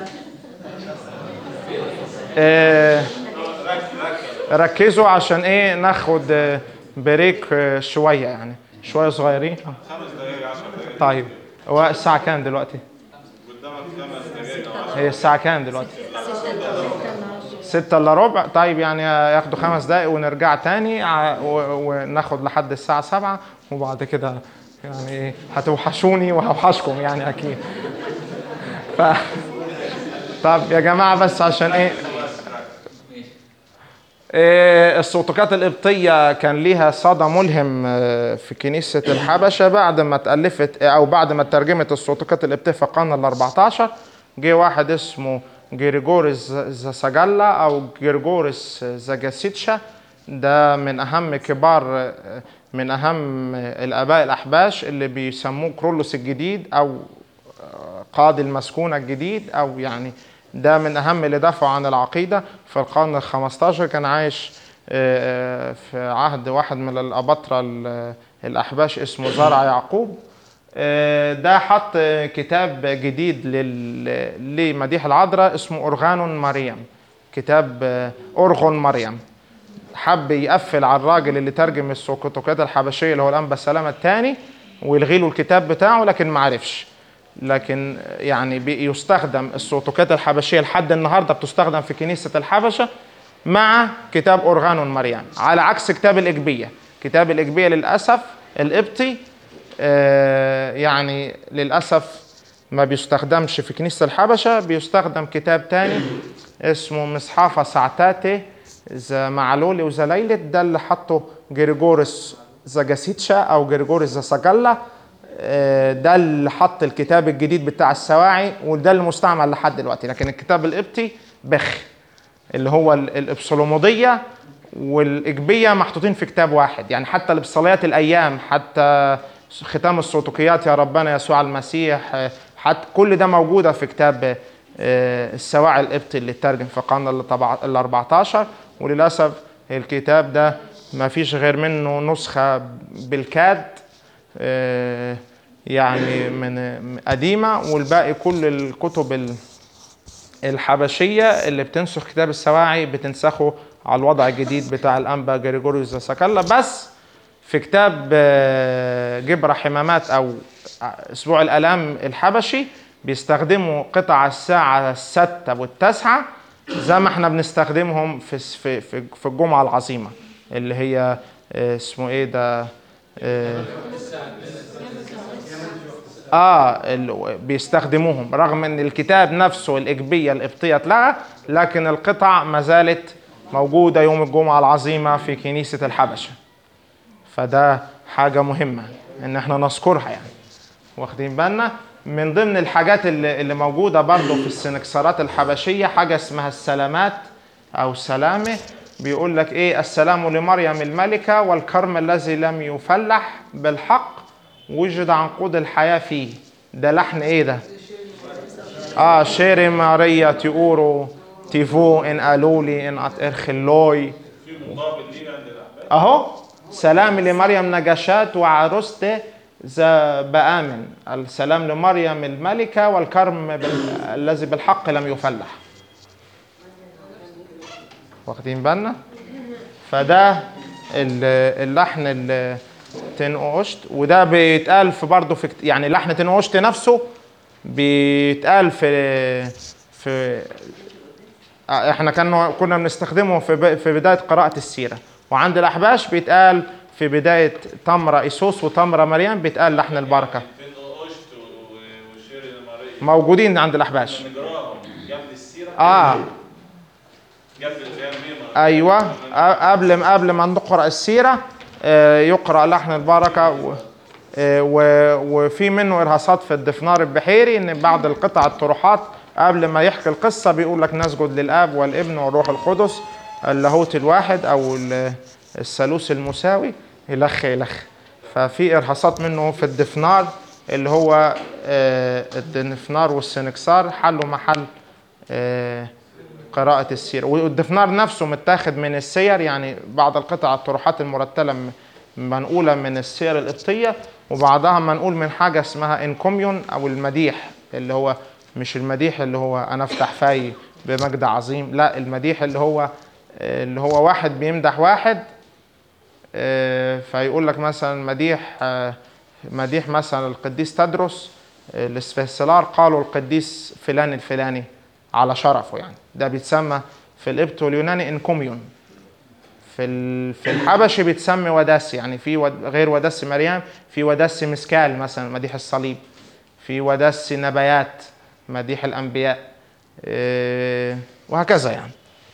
آه، ركزوا عشان ايه ناخد آه، بريك آه، شويه يعني شويه صغيرين خمس دقايق 10 دقايق طيب هو الساعه كام دلوقتي قدامك خمس دقايق أو هي الساعه كام دلوقتي ستة الا ربع طيب يعني ياخدوا خمس دقايق ونرجع تاني ع- و- وناخد لحد الساعة سبعة وبعد كده يعني إيه، هتوحشوني وهوحشكم يعني أكيد ف... طب يا جماعة بس عشان إيه إيه، السلطقات القبطية كان ليها صدى ملهم آه، في كنيسة الحبشة بعد ما تألفت أو بعد ما ترجمت السلطقات القبطية في القرن ال 14 جه واحد اسمه جريجوريس زاساجالا أو جريجوريس زاجاسيتشا ده من أهم كبار آه، من أهم الآباء الأحباش اللي بيسموه كرولوس الجديد أو قاضي المسكونة الجديد أو يعني ده من أهم اللي دافعوا عن العقيدة في القرن ال 15 كان عايش آه، آه، في عهد واحد من الأباطرة ال- الأحباش اسمه زرع يعقوب آه، ده حط آه، كتاب جديد لل- لمديح العذراء اسمه أرغان مريم كتاب آه، أرغن مريم حب يقفل على الراجل اللي ترجم السوكوتوكات الحبشيه اللي هو الانبا سلامه الثاني ويلغي له الكتاب بتاعه لكن ما عرفش لكن يعني بيستخدم السوتوكات الحبشيه لحد النهارده بتستخدم في كنيسه الحبشه مع كتاب اورغان مريم على عكس كتاب الاجبيه كتاب الاجبيه للاسف القبطي آه، يعني للاسف ما بيستخدمش في كنيسه الحبشه بيستخدم كتاب تاني اسمه مصحافة ساعتاتي ذا معلولي وذا ليلت ده اللي حطه جريجوريس زاجاسيتشا او جريجوريس زاساجالا آه، ده اللي حط الكتاب الجديد بتاع السواعي وده اللي مستعمل لحد دلوقتي لكن الكتاب القبطي بخ اللي هو ال- الابصولوموديه والاجبيه محطوطين في كتاب واحد يعني حتى الابصاليات الايام حتى ختام السوتوقيات يا ربنا يسوع المسيح آه، حتى كل ده موجوده في كتاب آه، السواعي القبطي اللي اترجم في القرن ال طبع- ال 14 وللاسف الكتاب ده ما فيش غير منه نسخه بالكاد آه، يعني من قديمه والباقي كل الكتب ال- الحبشيه اللي بتنسخ كتاب السواعي بتنسخه على الوضع الجديد بتاع الانبا جريجوريوس زاساكالا بس في كتاب آه، جبر حمامات او اسبوع الالام الحبشي بيستخدموا قطع الساعه السادسه والتاسعه زي ما احنا بنستخدمهم في في في في الجمعه العظيمه اللي هي آه، اسمه ايه ده اه, آه ال- بيستخدموهم رغم ان الكتاب نفسه الاجبيه القبطيه اتلغى لكن القطع ما زالت موجوده يوم الجمعه العظيمه في كنيسه الحبشه فده حاجه مهمه ان احنا نذكرها يعني واخدين بالنا من ضمن الحاجات اللي, اللي موجودة برضو في السنكسارات الحبشية حاجة اسمها السلامات أو سلامة بيقول لك إيه السلام لمريم الملكة والكرم الذي لم يفلح بالحق وجد عنقود الحياة فيه ده لحن إيه ده؟ آه شيري ماريا تيورو تيفو إن قالوا لي إن أترخلوي في مقابل ليه عند الاحباب اهو سلام لمريم نجاشات وعروسته ذا بآمن السلام لمريم الملكة والكرم بال... الذي بالحق لم يفلح واخدين بالنا فده ال- اللحن ال- تنقشت وده بيتقال في برضه في كت- يعني لحن تنقشت نفسه بيتقال في في آه، احنا كنا كنا بنستخدمه في ب- في بدايه قراءه السيره وعند الاحباش بيتقال في بدايه تمره ايسوس وتمره مريم بيتقال لحن البركه فين قشت و- و- وشيري ماريا موجودين عند الاحباش نقراهم قبل السيره اه قبل الترميم ايوه آه، قبل ما قبل ما نقرا السيره آه، يقرا لحن البركه و آه، و- وفي منه ارهاصات في الدفنار البحيري ان بعض القطع الطروحات قبل ما يحكي القصه بيقول لك نسجد للاب والابن والروح القدس اللاهوت الواحد او ال- الثالوث المساوي الخ الخ ففي ارهاصات منه في الدفنار اللي هو آه، الدفنار والسنكسار حلوا محل آه، قراءة السيرة والدفنار نفسه متاخد من السير يعني بعض القطع الطروحات المرتلة م- منقولة من السير القبطية وبعضها منقول من حاجة اسمها انكوميون أو المديح اللي هو مش المديح اللي هو أنا أفتح فاي بمجد عظيم لا المديح اللي هو اللي هو واحد بيمدح واحد آه، فيقول لك مثلا مديح آه، مديح مثلا القديس تدرس آه، الاسفهسلار قالوا القديس فلان الفلاني على شرفه يعني ده بيتسمى في القبط واليوناني انكوميون في ال- في الحبشي بيتسمى وداس يعني في ود- غير وداس مريم في وداس مسكال مثلا مديح الصليب في وداس نبيات مديح الانبياء آه، وهكذا يعني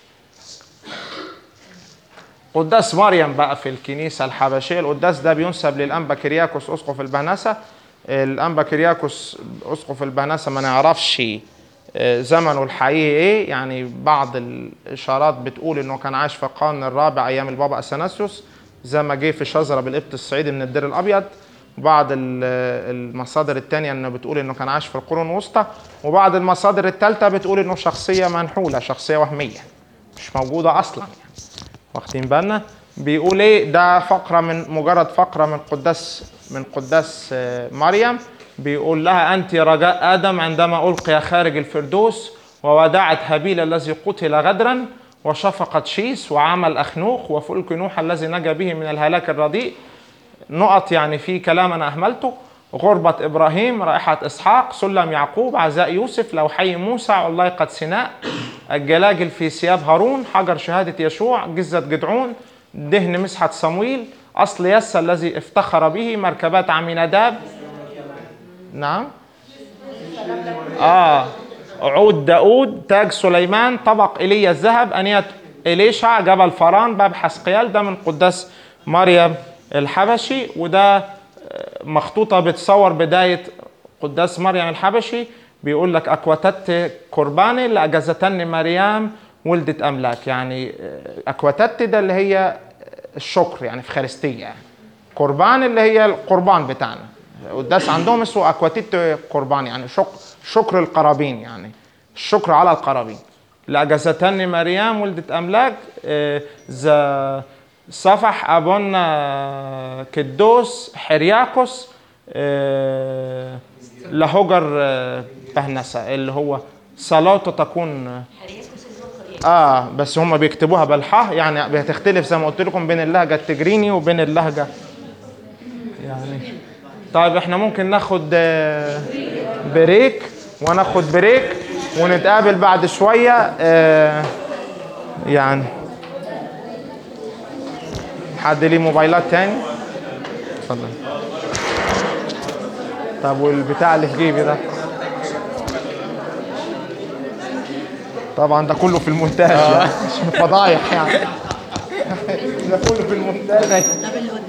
قداس مريم بقى في الكنيسة الحبشية القداس ده بينسب للأنبا كرياكوس أسقف البهنسة الأنبا كرياكوس أسقف البهنسة ما نعرفش آه، زمنه الحقيقي إيه يعني بعض الإشارات بتقول إنه كان عايش في القرن الرابع أيام البابا أثناسيوس زي ما جه في شجرة بالقبط الصعيدي من الدير الأبيض بعض ال- المصادر التانية انه بتقول انه كان عايش في القرون الوسطى وبعض المصادر التالتة بتقول انه شخصية منحولة شخصية وهمية مش موجودة اصلا يعني واخدين بالنا بيقول ايه ده فقره من مجرد فقره من قداس من قداس آه، مريم بيقول لها انت رجاء ادم عندما القي خارج الفردوس وودعت هابيل الذي قتل غدرا وشفقت شيس وعمل اخنوخ وفلك نوح الذي نجا به من الهلاك الرديء نقط يعني في كلام انا اهملته غربة ابراهيم رائحة اسحاق سلم يعقوب عزاء يوسف لوحي موسى علايقة سيناء الجلاجل في ثياب هارون حجر شهادة يشوع جزة جدعون دهن مسحة صمويل أصل يس الذي افتخر به مركبات عميناداب نعم آه عود داود تاج سليمان طبق إيليا الذهب أنية إليشع جبل فران باب حسقيال ده من قداس مريم الحبشي وده آه، مخطوطة بتصور بداية قداس مريم الحبشي بيقول لك أكوتت قرباني لأجازتن مريم ولدت أملاك يعني آه، أكوتت ده اللي هي الشكر يعني في خارستية يعني قربان اللي هي القربان بتاعنا قداس عندهم اسمه أكوتت قربان يعني شكر شكر القرابين يعني الشكر على القرابين لأجازتن مريم ولدت أملاك آه، ذا صفح أبونا كدوس حرياكوس آه، لهجر آه، بهنسة اللي هو صلاته تكون اه بس هم بيكتبوها بالحاء يعني بتختلف زي ما قلت لكم بين اللهجة التجريني وبين اللهجة يعني طيب احنا ممكن ناخد آه، بريك وناخد بريك ونتقابل بعد شويه آه، يعني حد ليه موبايلات تاني اتفضل طب والبتاع اللي في جيبي ده طبعا ده كله في المونتاج يعني مش فضايح يعني ده كله في المونتاج